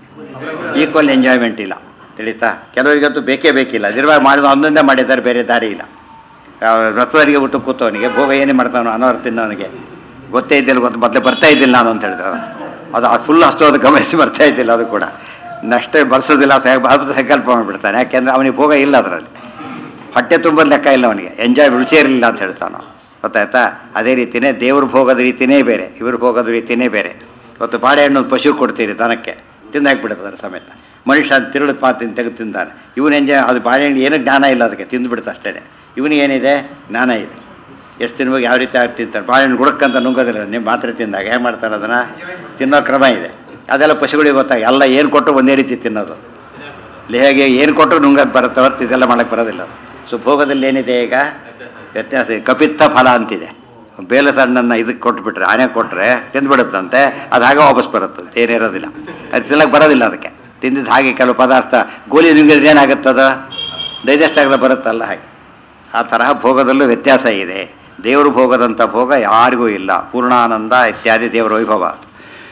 ಈಕ್ವಲ್ ಎಂಜಾಯ್ಮೆಂಟ್ ಇಲ್ಲ ತಿಳಿತಾ ಕೆಲವರಿಗಂತೂ ಬೇಕೇ ಬೇಕಿಲ್ಲ ನಿರ್ವಾಹ ಮಾಡಿದ ಒಂದೊಂದೇ ಮಾಡಿದ್ದಾರೆ ಬೇರೆ ದಾರಿ ಇಲ್ಲ ಆ, ವ್ರತದವರಿಗೆ ಊಟ ಕೂತವನಿಗೆ ಭೋಗ ಏನೇ ಮಾಡ್ತಾನೋ ಅನವರ್ ತಿನ್ನೋನಿಗೆ ಗೊತ್ತೇ ಇದ್ದಿಲ್ಲ ಗೊತ್ತು ಮೊದಲೇ ಬರ್ತಾ ಇದ್ದಿಲ್ಲ ನಾನು ಅಂತ ಹೇಳ್ತಾರೆ ಅದು ಫುಲ್ ಅಷ್ಟು ಅದು ಗಮನಿಸಿ ಬರ್ತಾ ಇದ್ದಿಲ್ಲ ಅದು ಕೂಡ ನಷ್ಟೇ ಬರ್ಸೋದಿಲ್ಲ ಅಂತ ಸಂಕಲ್ಪ ಮಾಡಿಬಿಡ್ತಾನೆ ಯಾಕೆಂದ್ರೆ ಅವನಿಗೆ ಭೋಗ ಇಲ್ಲ ಅದರಲ್ಲಿ ಹೊಟ್ಟೆ ತುಂಬೋದು ಲೆಕ್ಕ ಇಲ್ಲ ಅವನಿಗೆ ಎಂಜಾಯ್ ರುಚಿ ಇರಲಿಲ್ಲ ಅಂತ ಹೇಳ್ತಾನೆ ಗೊತ್ತಾಯ್ತಾ ಅದೇ ರೀತಿಯೇ ದೇವ್ರ ಭೋಗದ ರೀತಿಯೇ ಬೇರೆ ಇವ್ರ ಭೋಗದ ರೀತಿಯೇ ಬೇರೆ ಇವತ್ತು ಬಾಳೆಹಣ್ಣು ಒಂದು ಪಶು ಕೊಡ್ತೀರಿ ದನಕ್ಕೆ ತಿಂದು ಹಾಕ್ಬಿಡುತ್ತೆ ಅದರ ಸಮೇತ ಮನುಷ್ಯ ತಿರುಳು ಮಾತಿನ ತೆಗೆದು ತಿಂತಾನೆ ಇವನು ಎಂಜಾಯ್ ಅದು ಬಾಳೆಹಣ್ಣು ಏನು ಜ್ಞಾನ ಇಲ್ಲ ಅದಕ್ಕೆ ತಿಂದುಬಿಡುತ್ತೆ ಅಷ್ಟೇ ಇವನಿಗೆ ಏನಿದೆ ಜ್ಞಾನ ಇದೆ ಎಷ್ಟು ತಿನ್ಬೇಕು ಯಾವ ರೀತಿ ಆಗಿ ತಿಂತಾರೆ ಬಾಳೆಹಣ್ಣು ಗುಡಕ್ಕಂತ ನುಂಗೋದಿಲ್ಲ ನೀವು ಮಾತ್ರೆ ತಿಂದಾಗ ಏನು ಮಾಡ್ತಾರೆ ಅದನ್ನು ತಿನ್ನೋ ಕ್ರಮ ಇದೆ ಅದೆಲ್ಲ ಪಶುಗಳಿಗೆ ಗೊತ್ತಾಗ ಎಲ್ಲ ಏನು ಕೊಟ್ಟರು ಒಂದೇ ರೀತಿ ತಿನ್ನೋದು ಹೇಗೆ ಏನು ಕೊಟ್ಟರು ನುಂಗಕ್ಕೆ ಬರುತ್ತೆ ಹೊರತು ಇದೆಲ್ಲ ಮಾಡಕ್ಕೆ ಬರೋದಿಲ್ಲ ಸೊ ಭೋಗದಲ್ಲಿ ಏನಿದೆ ಈಗ ವ್ಯತ್ಯಾಸ ಇದೆ. ಕಪಿತ್ತ ಫಲ ಅಂತಿದೆ ಬೇಲೆ ಸಣ್ಣನ್ನು ಇದಕ್ಕೆ ಕೊಟ್ಬಿಟ್ರೆ ಆನೆ ಕೊಟ್ಟರೆ ತಿಂದ್ಬಿಡುತ್ತಂತೆ ಅದು ಹಾಗೆ ವಾಪಸ್ ಬರುತ್ತಂತೆ ಏನಿರೋದಿಲ್ಲ ಅದು ತಿನ್ನಕ್ಕೆ ಬರೋದಿಲ್ಲ ಅದಕ್ಕೆ ತಿಂದಿದ್ದು ಹಾಗೆ ಕೆಲವು ಪದಾರ್ಥ ಗೋಲಿ ನುಂಗಿದ್ರೆ ಏನಾಗುತ್ತದ ಡೈಜೆಸ್ಟ್ ಆಗದೆ ಬರುತ್ತಲ್ಲ ಹಾಗೆ ಆ ತರಹ ಭೋಗದಲ್ಲೂ ವ್ಯತ್ಯಾಸ ಇದೆ ದೇವರು ಭೋಗದಂಥ ಭೋಗ ಯಾರಿಗೂ ಇಲ್ಲ ಪೂರ್ಣಾನಂದ ಇತ್ಯಾದಿ ದೇವರ ವೈಭವ ಅದು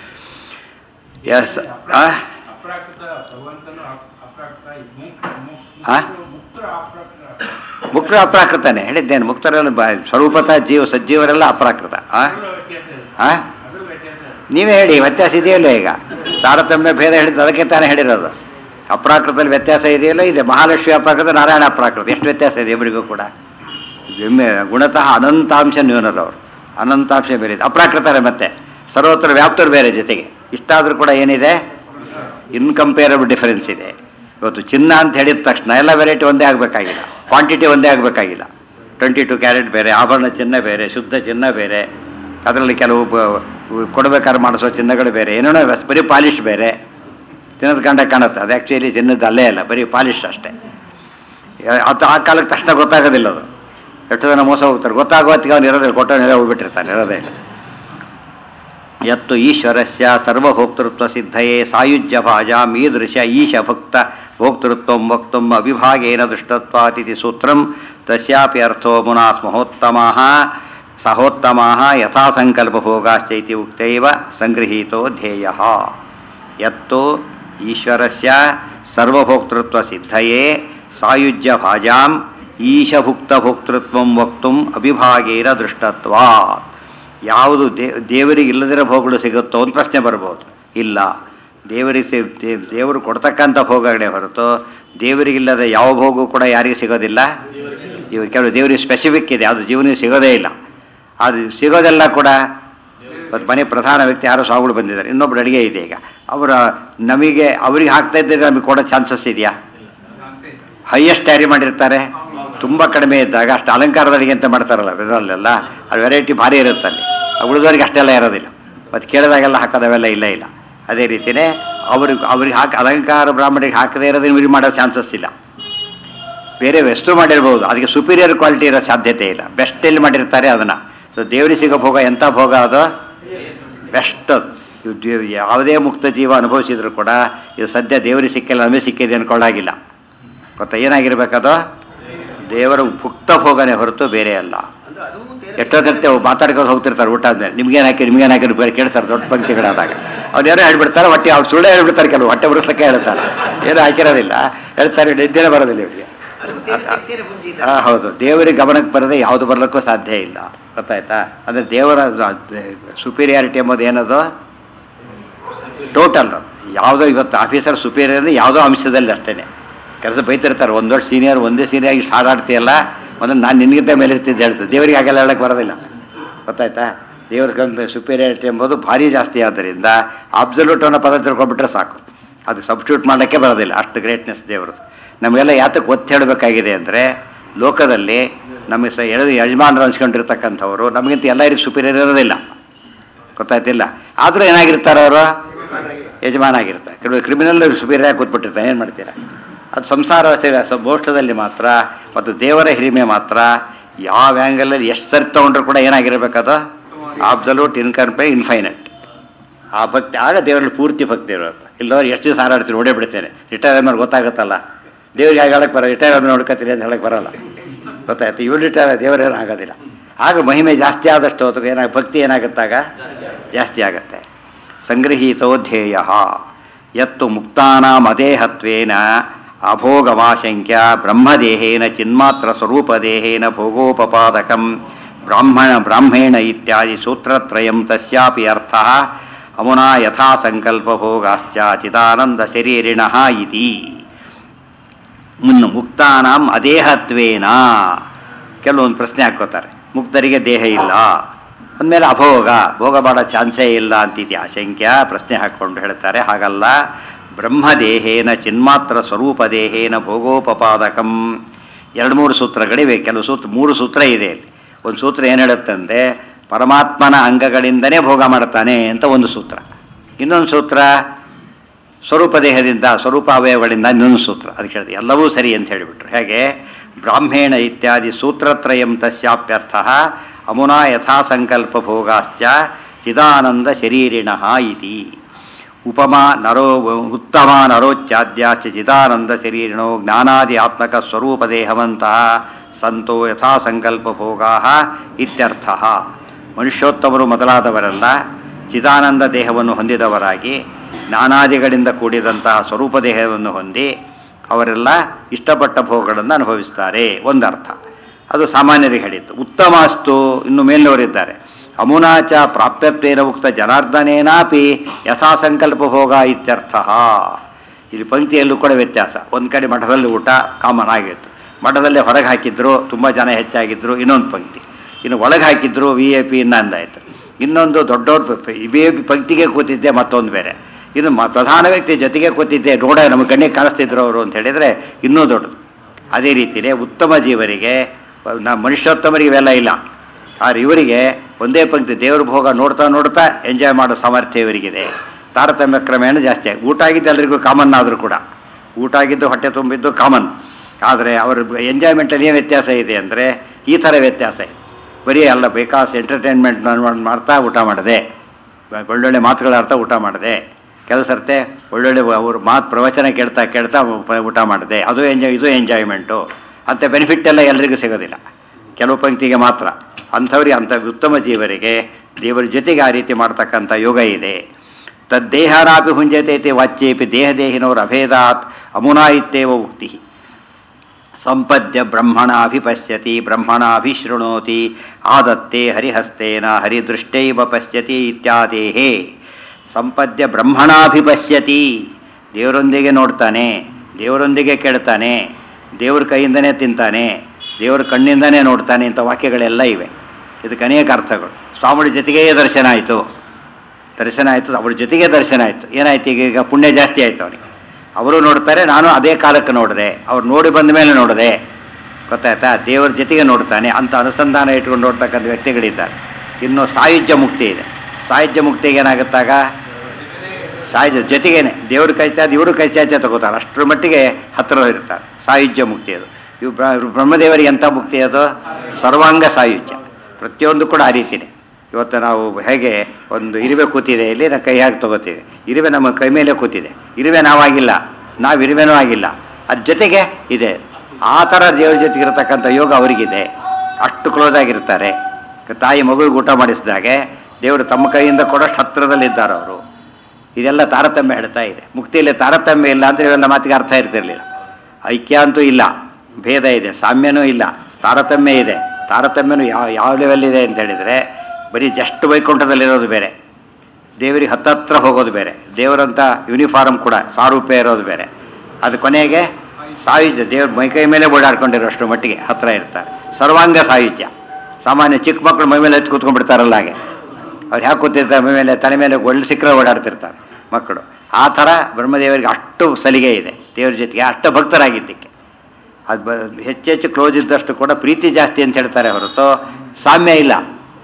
ಎಸ್ ಆ ಅಪ್ರಾಕೃತ ಭಗವಂತನು ಅಪ್- ಅಪ್ರಾಕೃತ ಮುಕ್ತ- ಮುಕ್ತ- ಆ? ಮುಕ್ತರು ಅಪ್ರಾಕೃತ ಮುಕ್ತರು ಅಪ್ರಾಕೃತನೇ ಹೇಳಿದ್ದೇನೆ ಮುಕ್ತರೆಲ್ಲ ಬ ಸ್ವರೂಪತಃ ಜೀವ ಸಜ್ಜೀವರೆಲ್ಲ ಅಪ್ರಾಕೃತ ಆ ಅದರ ವ್ಯತ್ಯಾಸ ಇದೆ. ಆ ಅದರ ವ್ಯತ್ಯಾಸ ಇದೆ. ನೀವೇ ಹೇಳಿ ವ್ಯತ್ಯಾಸ ಇದೆಯಲ್ಲ ಈಗ ತಾರತಮ್ಯ ಭೇದ ಹೇಳಿದ್ದು ಅದಕ್ಕೆ ತಾನೇ ಹೇಳಿರೋದು ಅಪ್ರಾಕೃತದಲ್ಲಿ ವ್ಯತ್ಯಾಸ ಇದೆಯಲ್ಲ ಇದೆ ಮಹಾಲಕ್ಷ್ಮಿ ಅಪ್ರಾಕೃತ ನಾರಾಯಣ ಅಪ್ರಾಕೃತ ಎಷ್ಟು ವ್ಯತ್ಯಾಸ ಇದೆ ಇಬ್ಬರಿಗೂ ಕೂಡ ಎಮ್ಮೆ ಗುಣತಃ ಅನಂತಾಂಶ ನ್ಯೂನರವರು ಅನಂತಾಂಶ ಬೇರೆ ಇದೆ ಅಪ್ರಾಕೃತರೇ ಮತ್ತೆ ಸರ್ವತ್ರ ವ್ಯಾಪ್ತರು ಬೇರೆ ಜೊತೆಗೆ ಇಷ್ಟಾದರೂ ಕೂಡ ಏನಿದೆ ಇನ್ಕಂಪೇರಬಲ್ ಡಿಫರೆನ್ಸ್ ಇದೆ ಇವತ್ತು ಚಿನ್ನ ಅಂತ ಹೇಳಿದ ತಕ್ಷಣ ಎಲ್ಲ ವೆರೈಟಿ ಒಂದೇ ಆಗಬೇಕಾಗಿಲ್ಲ ಕ್ವಾಂಟಿಟಿ ಒಂದೇ ಆಗಬೇಕಾಗಿಲ್ಲ ಟ್ವೆಂಟಿ ಟು ಕ್ಯಾರೆಟ್ ಬೇರೆ ಆಭರಣ ಚಿನ್ನ ಬೇರೆ ಶುದ್ಧ ಚಿನ್ನ ಬೇರೆ ಅದರಲ್ಲಿ ಕೆಲವು ಬ- ಕೊಡಬೇಕಾದ್ರೆ ಮಾಡಿಸೋ ಚಿನ್ನಗಳು ಬೇರೆ ಏನೇನೋ ವ್ಯಸ್- ಬರೀ ಪಾಲಿಶ್ ಬೇರೆ ಚಿನ್ನದ ಕಂಡ ಕಾಣುತ್ತೆ ಅದು ಆ್ಯಕ್ಚುಲಿ ಚಿನ್ನದ ಅಲ್ಲೇ ಅಲ್ಲ ಬರೀ ಪಾಲಿಶ್ ಅಷ್ಟೇ ಅದು ಆ ಕಾಲಕ್ಕೆ ತಕ್ಷಣ ಗೊತ್ತಾಗೋದಿಲ್ಲ ಅದು ಎಷ್ಟು ಜನ ಮೋಸ ಹೋಗ್ತಾರೆ ಗೊತ್ತಾಗುವತ್ತಿಗೆ ಅವನು ಇರೋದೇ ಕೊಟ್ಟ ನೆಲೆ ಹೋಗ್ಬಿಟ್ಟಿರ್ತಾನೆ ಇರೋದೇ ಇಲ್ಲ ಯತ್ತು ಈಶ್ವರಸ್ಯ ಸರ್ವಭೋಕ್ತೃತ್ವ ಸಿದ್ಧಯೇ ಸಾಯುಜ್ಯ ಭಾಜಾಂ ಈದೃಶ ಈಶ ಭಕ್ತ ಭೋಕ್ತೃತ್ವ ವಕ್ತುಂ ಅವಿಭಾಗೇನ ದೃಷ್ಟತ್ವಾತಿಥಿ ಸೂತ್ರಂ ತಸ್ಯಾಪಿ ಅರ್ಥೋ ಮುನಾ ಸ್ಮಹೋತ್ತಮಃ ಸಹೋತ್ತಮಃ ಯಥಾ ಸಂಕಲ್ಪಭೋಗಾಶ್ಚೈತಿ ಉಕ್ತೈವ ಸಂಗೃಹೀತೋ ಧ್ಯೇಯಃ ಯತ್ತು ಈಶ್ವರಸ್ಯ ಸರ್ವಭೋಕ್ತೃತ್ವ ಸಿದ್ಧಯೇ ಸಾಯುಜ್ಯ ಭಾಜಾಂ ಈಶಭುಕ್ತ ಭೋಕ್ತೃತ್ವಂ ವಕ್ತುಂ ಅವಿಭಾಗೇನ ದೃಷ್ಟತ್ವಾತ್ ಯಾವುದು ದೇ ದೇವರಿಗೆ ಇಲ್ಲದಿರೋ ಭೋಗಗಳು ಸಿಗುತ್ತೋ ಅಂತ ಪ್ರಶ್ನೆ ಬರ್ಬೋದು ಇಲ್ಲ ದೇವರಿಗೆ ಸಿ- ದೇ- ದೇವರು ಕೊಡ್ತಕ್ಕಂಥ ಭೋಗಗಳೇ ಹೊರತು ದೇವರಿಗಿಲ್ಲದ ಯಾವ ಭೋಗವು ಕೂಡ ಯಾರಿಗೆ ಸಿಗೋದಿಲ್ಲ ಇವು ಕೆಲವು ದೇವರಿಗೆ ಸ್ಪೆಸಿಫಿಕ್ ಇದೆ ಅದು ಜೀವನಿಗೆ ಸಿಗೋದೇ ಇಲ್ಲ ಅದು ಸಿಗೋದೆಲ್ಲ ಕೂಡ ಇವತ್ತು ಮನೆ ಪ್ರಧಾನ ವ್ಯಕ್ತಿ ಯಾರೋ ಸ್ವಾಮಿಗಳು ಬಂದಿದ್ದಾರೆ ಇನ್ನೊಬ್ರು ಅಡುಗೆ ಇದೆ ಈಗ ಅವರ ನಮಗೆ ಅವರಿಗೆ ಹಾಕ್ತಾ ಇದ್ದರೆ ನಮಗೆ ಕೊಡೋ ಚಾನ್ಸಸ್ ಇದೆಯಾ ಹೈಯೆಸ್ಟ್ ಟ್ಯಾರಿ ಮಾಡಿರ್ತಾರೆ ತುಂಬ ಕಡಿಮೆ ಇದ್ದಾಗ ಅಷ್ಟು ಅಲಂಕಾರದ ಅಡಿಗೆ ಅಂತ ಮಾಡ್ತಾರಲ್ಲ ಇದರಲ್ಲೆಲ್ಲ ಅದು ವೆರೈಟಿ ಭಾರಿ ಇರುತ್ತೆ ಅಲ್ಲಿ ಉಳಿದವರಿಗೆ ಅಷ್ಟೆಲ್ಲ ಇರೋದಿಲ್ಲ ಮತ್ತು ಕೇಳಿದಾಗೆಲ್ಲ ಹಾಕೋದವೆಲ್ಲ ಇಲ್ಲ ಇಲ್ಲ ಅದೇ ರೀತಿಯೇ ಅವ್ರಿಗೆ ಅವ್ರಿಗೆ ಹಾಕಿ ಅಲಂಕಾರ ಬ್ರಾಹ್ಮಣರಿಗೆ ಹಾಕದೇ ಇರೋದನ್ನ ಇವ್ರಿಗೆ ಮಾಡೋ ಚಾನ್ಸಸ್ ಇಲ್ಲ ಬೇರೆ ವೆಸ್ಟು ಮಾಡಿರ್ಬೋದು ಅದಕ್ಕೆ ಸುಪೀರಿಯರ್ ಕ್ವಾಲಿಟಿ ಇರೋ ಸಾಧ್ಯತೆ ಇಲ್ಲ ಬೆಸ್ಟ್ ಎಲ್ಲಿ ಮಾಡಿರ್ತಾರೆ ಅದನ್ನು ಸೊ ದೇವರಿಗೆ ಸಿಗೋ ಭೋಗ ಎಂಥ ಭೋಗ ಅದು ಬೆಸ್ಟ್ ಅದು ಇವು ದೇವ್- ಯಾವುದೇ ಮುಕ್ತ ಜೀವ ಅನುಭವಿಸಿದ್ರು ಕೂಡ ಇದು ಸದ್ಯ ದೇವರಿಗೆ ಸಿಕ್ಕಿಲ್ಲ ನಮಗೆ ಸಿಕ್ಕಿದೆ ಅನ್ಕೊಳ್ಳಾಗಿಲ್ಲ ಗೊತ್ತಾ ಏನಾಗಿರ್ಬೇಕದು ದೇವರ ಭುಕ್ತ ಭೋಗನೇ ಹೊರತು ಬೇರೆ ಅಲ್ಲ ಅಂದ್ರೆ ಅದು ಬೇರೆ ಎಷ್ಟೊತ್ತಿರ್ತೆ ಮಾತಾಡ್ಕೊಂಡು ಹೋಗ್ತಿರ್ತಾರೆ ಊಟ ಆದ್ಮೇಲೆ ನಿಮ್ಗೇನು ಹಾಕಿ ನಿಮ್ಗೇನು ಹಾಕಿದ್ರು ಬೇರೆ ಕೇಳ್ತಾರೆ ದೊಡ್ಡ ಪಂಕ್ತಿಗಳಾದಾಗ ಅವ್ರು ಏನೋ ಹೇಳ್ಬಿಡ್ತಾರೆ ಹೊಟ್ಟೆ ಅವ್ರು ಸುಳ್ಳು ಹೇಳ್ಬಿಡ್ತಾರೆ ಕೆಲವು ಹೊಟ್ಟೆ ಬಡಿಸ್ಲಿಕ್ಕೆ ಹೇಳ್ತಾರೆ ಏನೂ ಹಾಕಿರೋದಿಲ್ಲ ಹೇಳ್ತಾರೆ ನಿದ್ದೆನೇ ಬರೋದಿಲ್ಲ ಇವರಿಗೆ ಅದು ದೇವ್ರ ವ್ಯಕ್ತಿಯೇ ಪೂಜೆ ಇದೆ. ಆ, ಹೌದು ದೇವರಿಗೆ ಗಮನಕ್ಕೆ ಬರದೆ ಯಾವುದು ಬರ್ಲಿಕ್ಕೂ ಸಾಧ್ಯ ಇಲ್ಲ ಗೊತ್ತಾಯ್ತಾ ಅಂದರೆ ದೇವರ ಸುಪೀರಿಯಾರಿಟಿ ಎಂಬುದು ಏನದು ಟೋಟಲ್ ಯಾವುದೋ ಇವತ್ತು ಆಫೀಸರ್ ಸುಪೀರಿಯರ್ ಅಂದರೆ ಯಾವುದೋ ಅಂಶದಲ್ಲಿ ಅಷ್ಟೇ ಕೆಲಸ ಬೈತಿರ್ತಾರೆ ಒಂದು ವರ್ಷ ಸೀನಿಯರ್ ಒಂದೇ ಸೀನಿಯರ್ ಇಷ್ಟು ಹಾಡಾಡ್ತೀಯಲ್ಲ ಒಂದೊಂದು ನಾನು ನಿನಗಿಂತ ಮೇಲೆ ಇರ್ತಿದ್ದೆ ಹೇಳ್ತದೆ ದೇವರಿಗೆ ಹಾಗೆಲ್ಲ ಹೇಳಕ್ಕೆ ಬರೋದಿಲ್ಲ ಗೊತ್ತಾಯ್ತಾ ದೇವರ ಕಂಪೆ ಸುಪೀರಿಯಾರಿಟಿ ಎಂಬುದು ಭಾರಿ ಜಾಸ್ತಿ ಆದ್ದರಿಂದ ಅಬ್ಸಲ್ಯೂಟ್ ಅನ್ನೋ ಪದ ತಿಳ್ಕೊಂಡ್ಬಿಟ್ರೆ ಸಾಕು ಅದು ಸಬ್ಸ್ಟ್ಯೂಟ್ ಮಾಡೋಕ್ಕೆ ಬರೋದಿಲ್ಲ ಅಷ್ಟು ಗ್ರೇಟ್ನೆಸ್ ದೇವರು ನಮಗೆಲ್ಲ ಯಾತಕ್ಕೆ ಒತ್ತು ಹೇಳಬೇಕಾಗಿದೆ ಅಂದರೆ ಲೋಕದಲ್ಲಿ ನಮಗೆ ಸ ಎಳೆದು ಯಜಮಾನರು ಅನ್ಸ್ಕೊಂಡಿರ್ತಕ್ಕಂಥವ್ರು ನಮಗಿಂತ ಎಲ್ಲರಿಗೂ ಸುಪೀರಿಯರ್ ಇರೋದಿಲ್ಲ ಗೊತ್ತಾಯ್ತಿಲ್ಲ ಆದರೂ ಏನಾಗಿರ್ತಾರೆ ಅವರು ಯಜಮಾನ ಆಗಿರ್ತಾರೆ ಕೆಲವು ಕ್ರಿಮಿನಲ್ ಸುಪೀರಿಯರ್ ಕೂತ್ಬಿಟ್ಟಿರ್ತಾನೆ ಏನು ಮಾಡ್ತೀರಾ ಅದು ಸಂಸಾರ ವ್ಯವಸ್ಥೆ ಮೋಕ್ಷದಲ್ಲಿ ಮಾತ್ರ ಮತ್ತು ದೇವರ ಹಿರಿಮೆ ಮಾತ್ರ ಯಾವ ಆ್ಯಂಗಲಲ್ಲಿ ಎಷ್ಟು ಸರಿ ತೊಗೊಂಡ್ರು ಕೂಡ ಏನಾಗಿರ್ಬೇಕದು ಆಬ್ಸಲ್ಯೂಟ್ ಇನ್ಕನ್ಪೆ ಇನ್ಫೈನಟ್ ಆ ಭಕ್ತಿ ಆಗ ದೇವರಲ್ಲಿ ಪೂರ್ತಿ ಭಕ್ತಿ ಇರುತ್ತೆ ಇಲ್ಲದವ್ರು ಎಷ್ಟು ದಿವಸ ಹಾರಾಡ್ತೀನಿ ಓಡೇ ಬಿಡ್ತೇನೆ ರಿಟೈರ್ ಆದ್ಮೇಲೆ ಗೊತ್ತಾಗುತ್ತಲ್ಲ ದೇವ್ರಿಗೆ ಹಾಗೆ ಹೇಳಕ್ಕೆ ಬರ ರಿಟೈರ್ ಆದ್ಮೇಲೆ ನೋಡ್ಕೊತೀನಿ ಅಂತ ಹೇಳಕ್ಕೆ ಬರಲ್ಲ ಗೊತ್ತಾಯ್ತು ಇವ್ರು ರಿಟೈರ್ ದೇವರೇನು ಆಗೋದಿಲ್ಲ ಆಗ ಮಹಿಮೆ ಜಾಸ್ತಿ ಆದಷ್ಟು ಹೊತ್ತಿಗೆ ಏನಾಗ ಭಕ್ತಿ ಏನಾಗುತ್ತಾಗ ಜಾಸ್ತಿ ಆಗತ್ತೆ ಸಂಗೃಹೀತೋ ಧ್ಯೇಯ ಯತ್ತು ಮುಕ್ತಾನಾಂ ಅದೇಹತ್ವೇನ ಅಭೋಗಮಾಶಂಕ್ಯ ಬ್ರಹ್ಮದೇಹೇನ ಚಿನ್ಮಾತ್ರ ಸ್ವರೂಪದೇಹೇನ ಭೋಗೋಪಪಾದಕಂ ಬ್ರಾಹ್ಮಣ ಬ್ರಾಹ್ಮೇಣ ಇತ್ಯಾದಿ ಸೂತ್ರತ್ರಯಂ ತಸ್ಯಾಪಿ ಅರ್ಥಃ ಅಮುನಾ ಯಥಾ ಸಂಕಲ್ಪ ಭೋಗಾಶ್ಚ ಚಿದಾನಂದ ಶರೀರಿಣಃ ಇತಿ ಮುನ್ನು ಮುಕ್ತಾನಾಂ ಅದೇಹತ್ವೇನ ಕೆಲವೊಂದು ಪ್ರಶ್ನೆ ಹಾಕೋತಾರೆ ಮುಕ್ತರಿಗೆ ದೇಹ ಇಲ್ಲ ಅಂದಮೇಲೆ ಅಭೋಗ ಭೋಗ ಮಾಡೋ ಚಾನ್ಸೇ ಇಲ್ಲ ಅಂತಿದೆ ಆಶಂಕ್ಯ ಪ್ರಶ್ನೆ ಹಾಕ್ಕೊಂಡು ಹೇಳ್ತಾರೆ ಹಾಗಲ್ಲ ಬ್ರಹ್ಮದೇಹೇನ ಚಿನ್ಮಾತ್ರ ಸ್ವರೂಪ ದೇಹೇನ ಭೋಗೋಪಪಾದಕಂ ಎರಡು ಮೂರು ಸೂತ್ರಗಳಿವೆ ಕೆಲವು ಸೂತ್ರ ಮೂರು ಸೂತ್ರ ಇದೆ ಇಲ್ಲಿ ಒಂದು ಸೂತ್ರ ಏನು ಹೇಳುತ್ತಂದ್ರೆ ಪರಮಾತ್ಮನ ಅಂಗಗಳಿಂದನೇ ಭೋಗ ಮಾಡ್ತಾನೆ ಅಂತ ಒಂದು ಸೂತ್ರ ಇನ್ನೊಂದು ಸೂತ್ರ ಸ್ವರೂಪ ದೇಹದಿಂದ ಸ್ವರೂಪ ಅವಯವಗಳಿಂದ ಇನ್ನೊಂದು ಸೂತ್ರ ಅದಕ್ಕೆ ಹೇಳಿದೆ ಎಲ್ಲವೂ ಸರಿ ಅಂತ ಹೇಳಿಬಿಟ್ರು ಹೇಗೆ ಬ್ರಾಹ್ಮೇಣ ಇತ್ಯಾದಿ ಸೂತ್ರತ್ರಯಂ ತಸ್ಯಾಪ್ಯರ್ಥ ಅಮುನಾ ಯಥಾ ಸಂಕಲ್ಪ ಭೋಗಾಶ್ಚ ಚಿದಾನಂದ ಶರೀರಿಣಃ ಇತಿ ಉಪಮಾ ನರೋ ಉತ್ತಮ ನರೋಚ್ಚಾದ್ಯಾಚ ಚಿದಾನಂದ ಶರೀರಿಣೋ ಜ್ಞಾನಾದಿ ಆತ್ಮಕ ಸ್ವರೂಪ ದೇಹವಂತಹ ಸಂತೋ ಯಥಾ ಸಂಕಲ್ಪ ಭೋಗಾ ಇತ್ಯರ್ಥ ಮನುಷ್ಯೋತ್ತಮರು ಮೊದಲಾದವರೆಲ್ಲ ಚಿದಾನಂದ ದೇಹವನ್ನು ಹೊಂದಿದವರಾಗಿ ಜ್ಞಾನಾದಿಗಳಿಂದ ಕೂಡಿದಂತಹ ಸ್ವರೂಪ ದೇಹವನ್ನು ಹೊಂದಿ ಅವರೆಲ್ಲ ಇಷ್ಟಪಟ್ಟ ಭೋಗಗಳನ್ನು ಅನುಭವಿಸ್ತಾರೆ ಒಂದರ್ಥ ಅದು ಸಾಮಾನ್ಯರಿಗೆ ಹೇಳಿತ್ತು ಉತ್ತಮ ಅಸ್ತು ಇನ್ನು ಮೇಲಿನವರಿದ್ದಾರೆ ಅಮುನಾಚ ಪ್ರಾಪ್ಯತ್ವೇನ ಉಕ್ತ ಜನಾರ್ದನೇನಾಪಿ ಯಥಾ ಸಂಕಲ್ಪ ಭೋಗ ಇತ್ಯರ್ಥ ಇಲ್ಲಿ ಪಂಕ್ತಿಯಲ್ಲೂ ಕೂಡ ವ್ಯತ್ಯಾಸ ಒಂದು ಕಡೆ ಮಠದಲ್ಲಿ ಊಟ ಕಾಮನ್ ಆಗಿತ್ತು ಮಠದಲ್ಲೇ ಹೊರಗೆ ಹಾಕಿದ್ರು ತುಂಬ ಜನ ಹೆಚ್ಚಾಗಿದ್ರು ಇನ್ನೊಂದು ಪಂಕ್ತಿ ಇನ್ನು ಒಳಗೆ ಹಾಕಿದ್ರು ವಿ ಎ ಪಿ ಇನ್ನೊಂದಾಯಿತು ಇನ್ನೊಂದು ದೊಡ್ಡವ್ರ ವಿ ಎ ಪಿ ಪಂಕ್ತಿಗೆ ಕೂತಿದ್ದೆ ಮತ್ತೊಂದು ಬೇರೆ ಇನ್ನು ಮ ಪ್ರಧಾನ ವ್ಯಕ್ತಿ ಜೊತೆಗೆ ಕೂತಿದ್ದೆ ನೋಡ ನಮ್ಮ ಕಣ್ಣಿಗೆ ಕಾಣಿಸ್ತಿದ್ರು ಅವರು ಅಂತ ಹೇಳಿದರೆ ಇನ್ನೂ ದೊಡ್ಡದು ಅದೇ ರೀತಿಯೇ ಉತ್ತಮ ಜೀವರಿಗೆ ನಾ ಮನುಷ್ಯೋತ್ತಮರಿಗೆ ಇವೆಲ್ಲ ಇಲ್ಲ ಆದ್ರೆ ಇವರಿಗೆ ಒಂದೇ ಪಂಕ್ತಿ ದೇವ್ರ ಭೋಗ ನೋಡ್ತಾ ನೋಡ್ತಾ ಎಂಜಾಯ್ ಮಾಡೋ ಸಾಮರ್ಥ್ಯ ಇವರಿಗಿದೆ ತಾರತಮ್ಯ ಕ್ರಮೇಣ ಜಾಸ್ತಿ ಆಗಿ ಊಟ ಆಗಿದ್ದು ಎಲ್ರಿಗೂ ಕಾಮನ್ ಆದರೂ ಕೂಡ ಊಟ ಆಗಿದ್ದು ಹೊಟ್ಟೆ ತುಂಬಿದ್ದು ಕಾಮನ್ ಆದರೆ ಅವ್ರ ಎಂಜಾಯ್ಮೆಂಟಲ್ಲಿ ಏನು ವ್ಯತ್ಯಾಸ ಇದೆ ಅಂದರೆ ಈ ಥರ ವ್ಯತ್ಯಾಸ ಇದೆ ಬರೀ ಅಲ್ಲ ಬೇಕಾಸ್ ಎಂಟರ್ಟೈನ್ಮೆಂಟ್ ಮಾಡ್ತಾ ಊಟ ಮಾಡಿದೆ ಒಳ್ಳೊಳ್ಳೆ ಮಾತುಗಳ ಅರ್ಥ ಊಟ ಮಾಡಿದೆ ಕೆಲವು ಸರ್ತೆ ಒಳ್ಳೊಳ್ಳೆ ಅವ್ರ ಮಾತು ಪ್ರವಚನ ಕೇಳ್ತಾ ಕೇಳ್ತಾ ಪ- ಊಟ ಮಾಡಿದೆ ಅದು ಎಂಜಾಯ್ ಇದು ಎಂಜಾಯ್ಮೆಂಟು ಅಂಥ ಬೆನಿಫಿಟ್ ಎಲ್ಲ ಎಲ್ರಿಗೂ ಸಿಗೋದಿಲ್ಲ ಕೆಲವು ಪಂಕ್ತಿಗೆ ಮಾತ್ರ ಅಂಥವ್ರಿಗೆ ಅಂಥ ಉತ್ತಮ ಜೀವರಿಗೆ ದೇವರ ಜೊತೆಗೆ ಆ ರೀತಿ ಮಾಡ್ತಕ್ಕಂಥ ಯೋಗ ಇದೆ ತದ್ದೇಹರಾಪಿ ಹುಂಜತೈತೆ ವಾಚ್ಯೇಪಿ ದೇಹದೇಹಿನವರು ಅಭೇದಾತ್ ಅಮುನಾ ಇತ್ತೇವ ಉಕ್ತಿ ಸಂಪದ್ಯ ಬ್ರಹ್ಮಣಾಭಿಪಶ್ಯತಿ ಬ್ರಹ್ಮಣಾಭಿಶೃಣೋತಿ ಆದತ್ತೆ ಹರಿಹಸ್ತೇನ ಹರಿದೃಷ್ಟೈವ ಪಶ್ಯತಿ ಇತ್ಯಾದೇಹೇ ಸಂಪದ್ಯ ಬ್ರಹ್ಮಣಾಭಿಪಶ್ಯತಿ ದೇವರೊಂದಿಗೆ ನೋಡ್ತಾನೆ ದೇವರೊಂದಿಗೆ ಕೇಳ್ತಾನೆ ದೇವ್ರ ಕೈಯಿಂದನೇ ತಿಂತಾನೆ ದೇವ್ರ ಕಣ್ಣಿಂದನೇ ನೋಡ್ತಾನೆ ಇಂಥ ವಾಕ್ಯಗಳೆಲ್ಲ ಇವೆ ಇದಕ್ಕೆ ಅನೇಕ ಅರ್ಥಗಳು ಸ್ವಾಮಿಗಳ ಜೊತೆಗೇ ದರ್ಶನ ಆಯಿತು ದರ್ಶನ ಆಯಿತು ಅವ್ರ ಜೊತೆಗೆ ದರ್ಶನ ಆಯಿತು ಏನಾಯ್ತು ಈಗ ಈಗ ಪುಣ್ಯ ಜಾಸ್ತಿ ಆಯಿತು ಅವನಿಗೆ ಅವರು ನೋಡ್ತಾರೆ ನಾನು ಅದೇ ಕಾಲಕ್ಕೆ ನೋಡಿದೆ ಅವ್ರು ನೋಡಿ ಬಂದ ಮೇಲೆ ನೋಡಿದೆ ಗೊತ್ತಾಯ್ತಾ ದೇವರ ಜೊತೆಗೆ ನೋಡ್ತಾನೆ ಅಂತ ಅನುಸಂಧಾನ ಇಟ್ಕೊಂಡು ನೋಡ್ತಕ್ಕಂಥ ವ್ಯಕ್ತಿಗಳಿದ್ದಾರೆ ಇನ್ನು ಸಾಯುಜ್ಯ ಮುಕ್ತಿ ಇದೆ ಸಾಯುಜ್ಯ ಮುಕ್ತಿಗೆ ಏನಾಗುತ್ತಾಗ ಸಾಯುಜ್ಯ ಜೊತೆಗೇನೆ ದೇವ್ರ ಕೈ ಚಾಚ ಇವರು ಕೈ ಚಾಚ ತಗೋತಾರೆ ಅಷ್ಟರ ಮಟ್ಟಿಗೆ ಹತ್ತಿರ ಇರ್ತಾರೆ ಸಾಯುಜ್ಯ ಮುಕ್ತಿ ಅದು ಇವು ಬ್ರ- ಬ್ರಹ್ಮದೇವರಿಗೆ ಎಂಥ ಮುಕ್ತಿ ಅದು ಸರ್ವಾಂಗ ಸಾಯುಜ್ಯ ಪ್ರತಿಯೊಂದು ಕೂಡ ಆ ರೀತಿನೇ ಇವತ್ತು ನಾವು ಹೇಗೆ ಒಂದು ಇರುವೆ ಕೂತಿದೆ ಇಲ್ಲಿ ನಾವು ಕೈ ಹಾಕಿ ತಗೋತೀವಿ ಇರುವೆ ನಮ್ಮ ಕೈ ಮೇಲೆ ಕೂತಿದೆ ಇರುವೆ ನಾವಾಗಿಲ್ಲ ನಾವು ಇರುವೆನೂ ಆಗಿಲ್ಲ ಅದ್ರ ಜೊತೆಗೆ ಇದೆ ಆ ಥರ ದೇವ್ರ ಜೊತೆಗೆ ಇರತಕ್ಕಂಥ ಯೋಗ ಅವರಿಗಿದೆ ಅಷ್ಟು ಕ್ಲೋಸ್ ಆಗಿರ್ತಾರೆ ತಾಯಿ ಮಗುವಿಗೆ ಊಟ ಮಾಡಿಸಿದಾಗೆ ದೇವರು ತಮ್ಮ ಕೈಯಿಂದ ಕೊಡೋಷ್ಟು ಹತ್ತಿರದಲ್ಲಿದ್ದಾರೆ ಅವರು ಇದೆಲ್ಲ ತಾರತಮ್ಯ ಹೇಳ್ತಾ ಇದೆ ಮುಕ್ತಿಯಲ್ಲಿ ತಾರತಮ್ಯ ಇಲ್ಲ ಅಂದರೆ ಇವೆಲ್ಲ ಮಾತಿಗೆ ಅರ್ಥ ಇರ್ತಿರ್ಲಿಲ್ಲ ಐಕ್ಯ ಅಂತೂ ಇಲ್ಲ ಭೇದ ಇದೆ ಸಾಮ್ಯನೂ ಇಲ್ಲ ತಾರತಮ್ಯ ಇದೆ ತಾರತಮ್ಯನೂ ಯಾವ ಯಾವ ಲೆವೆಲ್ ಇದೆ ಅಂತ ಹೇಳಿದರೆ ಬರೀ ಜಸ್ಟ್ ವೈಕುಂಠದಲ್ಲಿರೋದು ಬೇರೆ ದೇವರಿಗೆ ಹತ್ತತ್ರ ಹೋಗೋದು ಬೇರೆ ದೇವರಂಥ ಯೂನಿಫಾರ್ಮ್ ಕೂಡ ಸಾರೂಪ್ಯ ಇರೋದು ಬೇರೆ ಅದು ಕೊನೆಗೆ ಸಾಯುಜ್ಯ ದೇವ್ರ ಮೈಕೈ ಮೇಲೆ ಓಡಾಡ್ಕೊಂಡಿರೋಷ್ಟು ಮಟ್ಟಿಗೆ ಹತ್ತಿರ ಇರ್ತಾರೆ ಸರ್ವಾಂಗ ಸಾಯುಜ್ಯ ಸಾಮಾನ್ಯ ಚಿಕ್ಕ ಮಕ್ಕಳು ಮೈ ಮೇಲೆ ಎತ್ತು ಕೂತ್ಕೊಂಡ್ಬಿಡ್ತಾರಲ್ಲ ಹಾಗೆ ಅವ್ರು ಯಾಕೆ ಕೂತಿರ್ತಾರೆ ಮೈ ಮೇಲೆ ತಲೆ ಮೇಲೆ ಒಳ್ಳೆ ಸಿಕ್ಕರೆ ಓಡಾಡ್ತಿರ್ತಾರೆ ಮಕ್ಕಳು ಆ ಥರ ಬ್ರಹ್ಮದೇವರಿಗೆ ಅಷ್ಟು ಸಲಿಗೆ ಇದೆ ದೇವ್ರ ಜೊತೆಗೆ ಅಷ್ಟು ಭಕ್ತರಾಗಿದ್ದಕ್ಕೆ ಅದು ಬ ಹೆಚ್ಚೆಚ್ಚು ಕ್ಲೋಸ್ ಇದ್ದಷ್ಟು ಕೂಡ ಪ್ರೀತಿ ಜಾಸ್ತಿ ಅಂತ ಹೇಳ್ತಾರೆ ಹೊರತು ಸಾಮ್ಯ ಇಲ್ಲ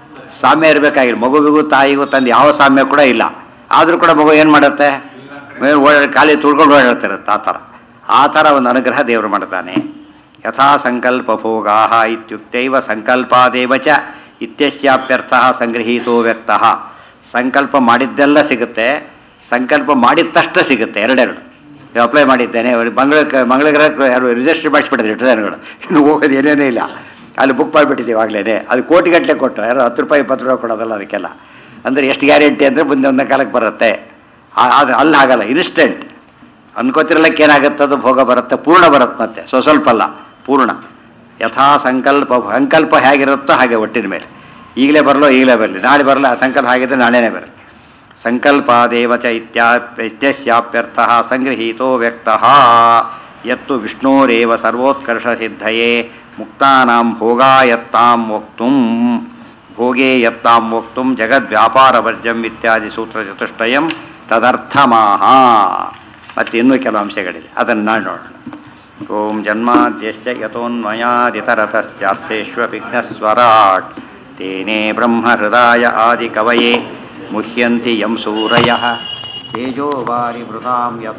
ಸಾಮ್ಯ ಇರಬೇಕಾಗಿಲ್ಲ ಮಗುವಿಗೂ ತಾಯಿಗೂ ತಂದು ಯಾವ ಸಾಮ್ಯ ಕೂಡ ಇಲ್ಲ ಆದರೂ ಕೂಡ ಮಗು ಏನು ಮಾಡುತ್ತೆ ಮೇಲೆ ಓಡಾಡಿ ಖಾಲಿ ತುಳ್ಕೊಂಡು ಓಡಾಡ್ತಿರುತ್ತೆ ಆ ಥರ ಆ ಥರ ಒಂದು ಅನುಗ್ರಹ ದೇವರು ಮಾಡ್ತಾನೆ ಯಥಾ ಸಂಕಲ್ಪ ಭೋಗಾ ಇತ್ಯುಕ್ತೈವ ಸಂಕಲ್ಪಾದೇವ ಚ ಇತ್ಯಸ್ಯಾಪ್ಯರ್ಥ ಸಂಗೃಹೀತೋ ವ್ಯಕ್ತ ಸಂಕಲ್ಪ ಮಾಡಿದ್ದೆಲ್ಲ ಸಿಗುತ್ತೆ ಸಂಕಲ್ಪ ಮಾಡಿದ ತಕ್ಷಣ ಸಿಗುತ್ತೆ ಎರಡೆರಡು ನೀವು ಅಪ್ಲೈ ಮಾಡಿದ್ದೇನೆ ಅವ್ರಿಗೆ ಮಂಗಳ ಮಂಗಳಗ್ರಹಕ್ಕೆ ಯಾರು ರಿಜಿಸ್ಟರ್ ಮಾಡಿಸ್ಬಿಟ್ಟಿದ್ರು ಎಷ್ಟು ಜನಗಳು ಇನ್ನು ಹೋಗೋದು ಏನೇನೇ ಇಲ್ಲ ಅಲ್ಲಿ ಬುಕ್ ಮಾಡಿಬಿಟ್ಟಿದ್ದೀವಿ ಆಗಲೇ ಅದು ಕೋಟಿಗಟ್ಟಲೆ ಕೊಟ್ಟು ಯಾರು ಹತ್ತು ರೂಪಾಯಿ ಇಪ್ಪತ್ತು ರೂಪಾಯಿ ಕೊಡೋದಲ್ಲ ಅದಕ್ಕೆಲ್ಲ ಅಂದರೆ ಎಷ್ಟು ಗ್ಯಾರಂಟಿ ಅಂದರೆ ಮುಂದೆ ಒಂದೇ ಕಾಲಕ್ಕೆ ಬರುತ್ತೆ ಆ- ಆದ್ರೆ ಅಲ್ಲಿ ಆಗಲ್ಲ ಇನ್ಸ್ಟೆಂಟ್ ಅನ್ಕೋತಿರ್ಲಕ್ಕೆ ಏನಾಗುತ್ತೆ ಅದು ಭೋಗ ಬರುತ್ತೆ ಪೂರ್ಣ ಬರುತ್ತೆ ಮತ್ತೆ ಸೊ ಸ್ವಲ್ಪ ಅಲ್ಲ ಪೂರ್ಣ ಯಥಾ ಸಂಕಲ್ಪ ಸಂಕಲ್ಪ ಹೇಗಿರುತ್ತೋ ಹಾಗೆ ಒಟ್ಟಿನ ಮೇಲೆ ಈಗಲೇ ಬರಲೋ ಈಗಲೇ ಬರಲಿ ನಾಳೆ ಬರಲ್ಲ ಆ ಸಂಕಲ್ಪ ಹಾಗಿದ್ರೆ ನಾಳೆನೇ ಬರಲಿ ಸಂಕಲ್ಪಾದೇವ ಚ ಇತ್ಯಾ ಇತ್ಯಸ್ಯಾಪ್ಯರ್ಥ ಸಂಗೃಹೀತೋ ವ್ಯಕ್ತ ಯತ್ತು ವಿಷ್ಣೋರೇವ ಸರ್ವೋತ್ಕರ್ಷ ಸಿದ್ಧಯೇ ಮುಕ್ತಾನಾಂ ಭೋಗಾಯತ್ತಾಂ ವಕ್ತುಂ ಭೋಗೇ ಯತ್ತಾಂ ವಕ್ತುಂ ಜಗದ್ವ್ಯಾಪಾರವರ್ಜಂ ಇತ್ಯಾದಿ ಸೂತ್ರ ಚತುಷ್ಟಯಂ ತದರ್ಥಮಾಹ ಮತ್ತು ಇನ್ನೂ ಕೆಲವು ಅಂಶಗಳಿದೆ ಅದನ್ನು ನಾಳೆ ನೋಡೋಣ ಓಂ ಜನ್ಮಾದ್ಯಶ್ಚ ಯತೋನ್ಮಯಾದಿತರತಶ್ಚಾರ್ಥೇष्वभिघ्नस्वराट् तेने ब्रह्महृदाय आदिकवये मुह्यन्ति यं सूरयः तेजो वारिमृतां यथा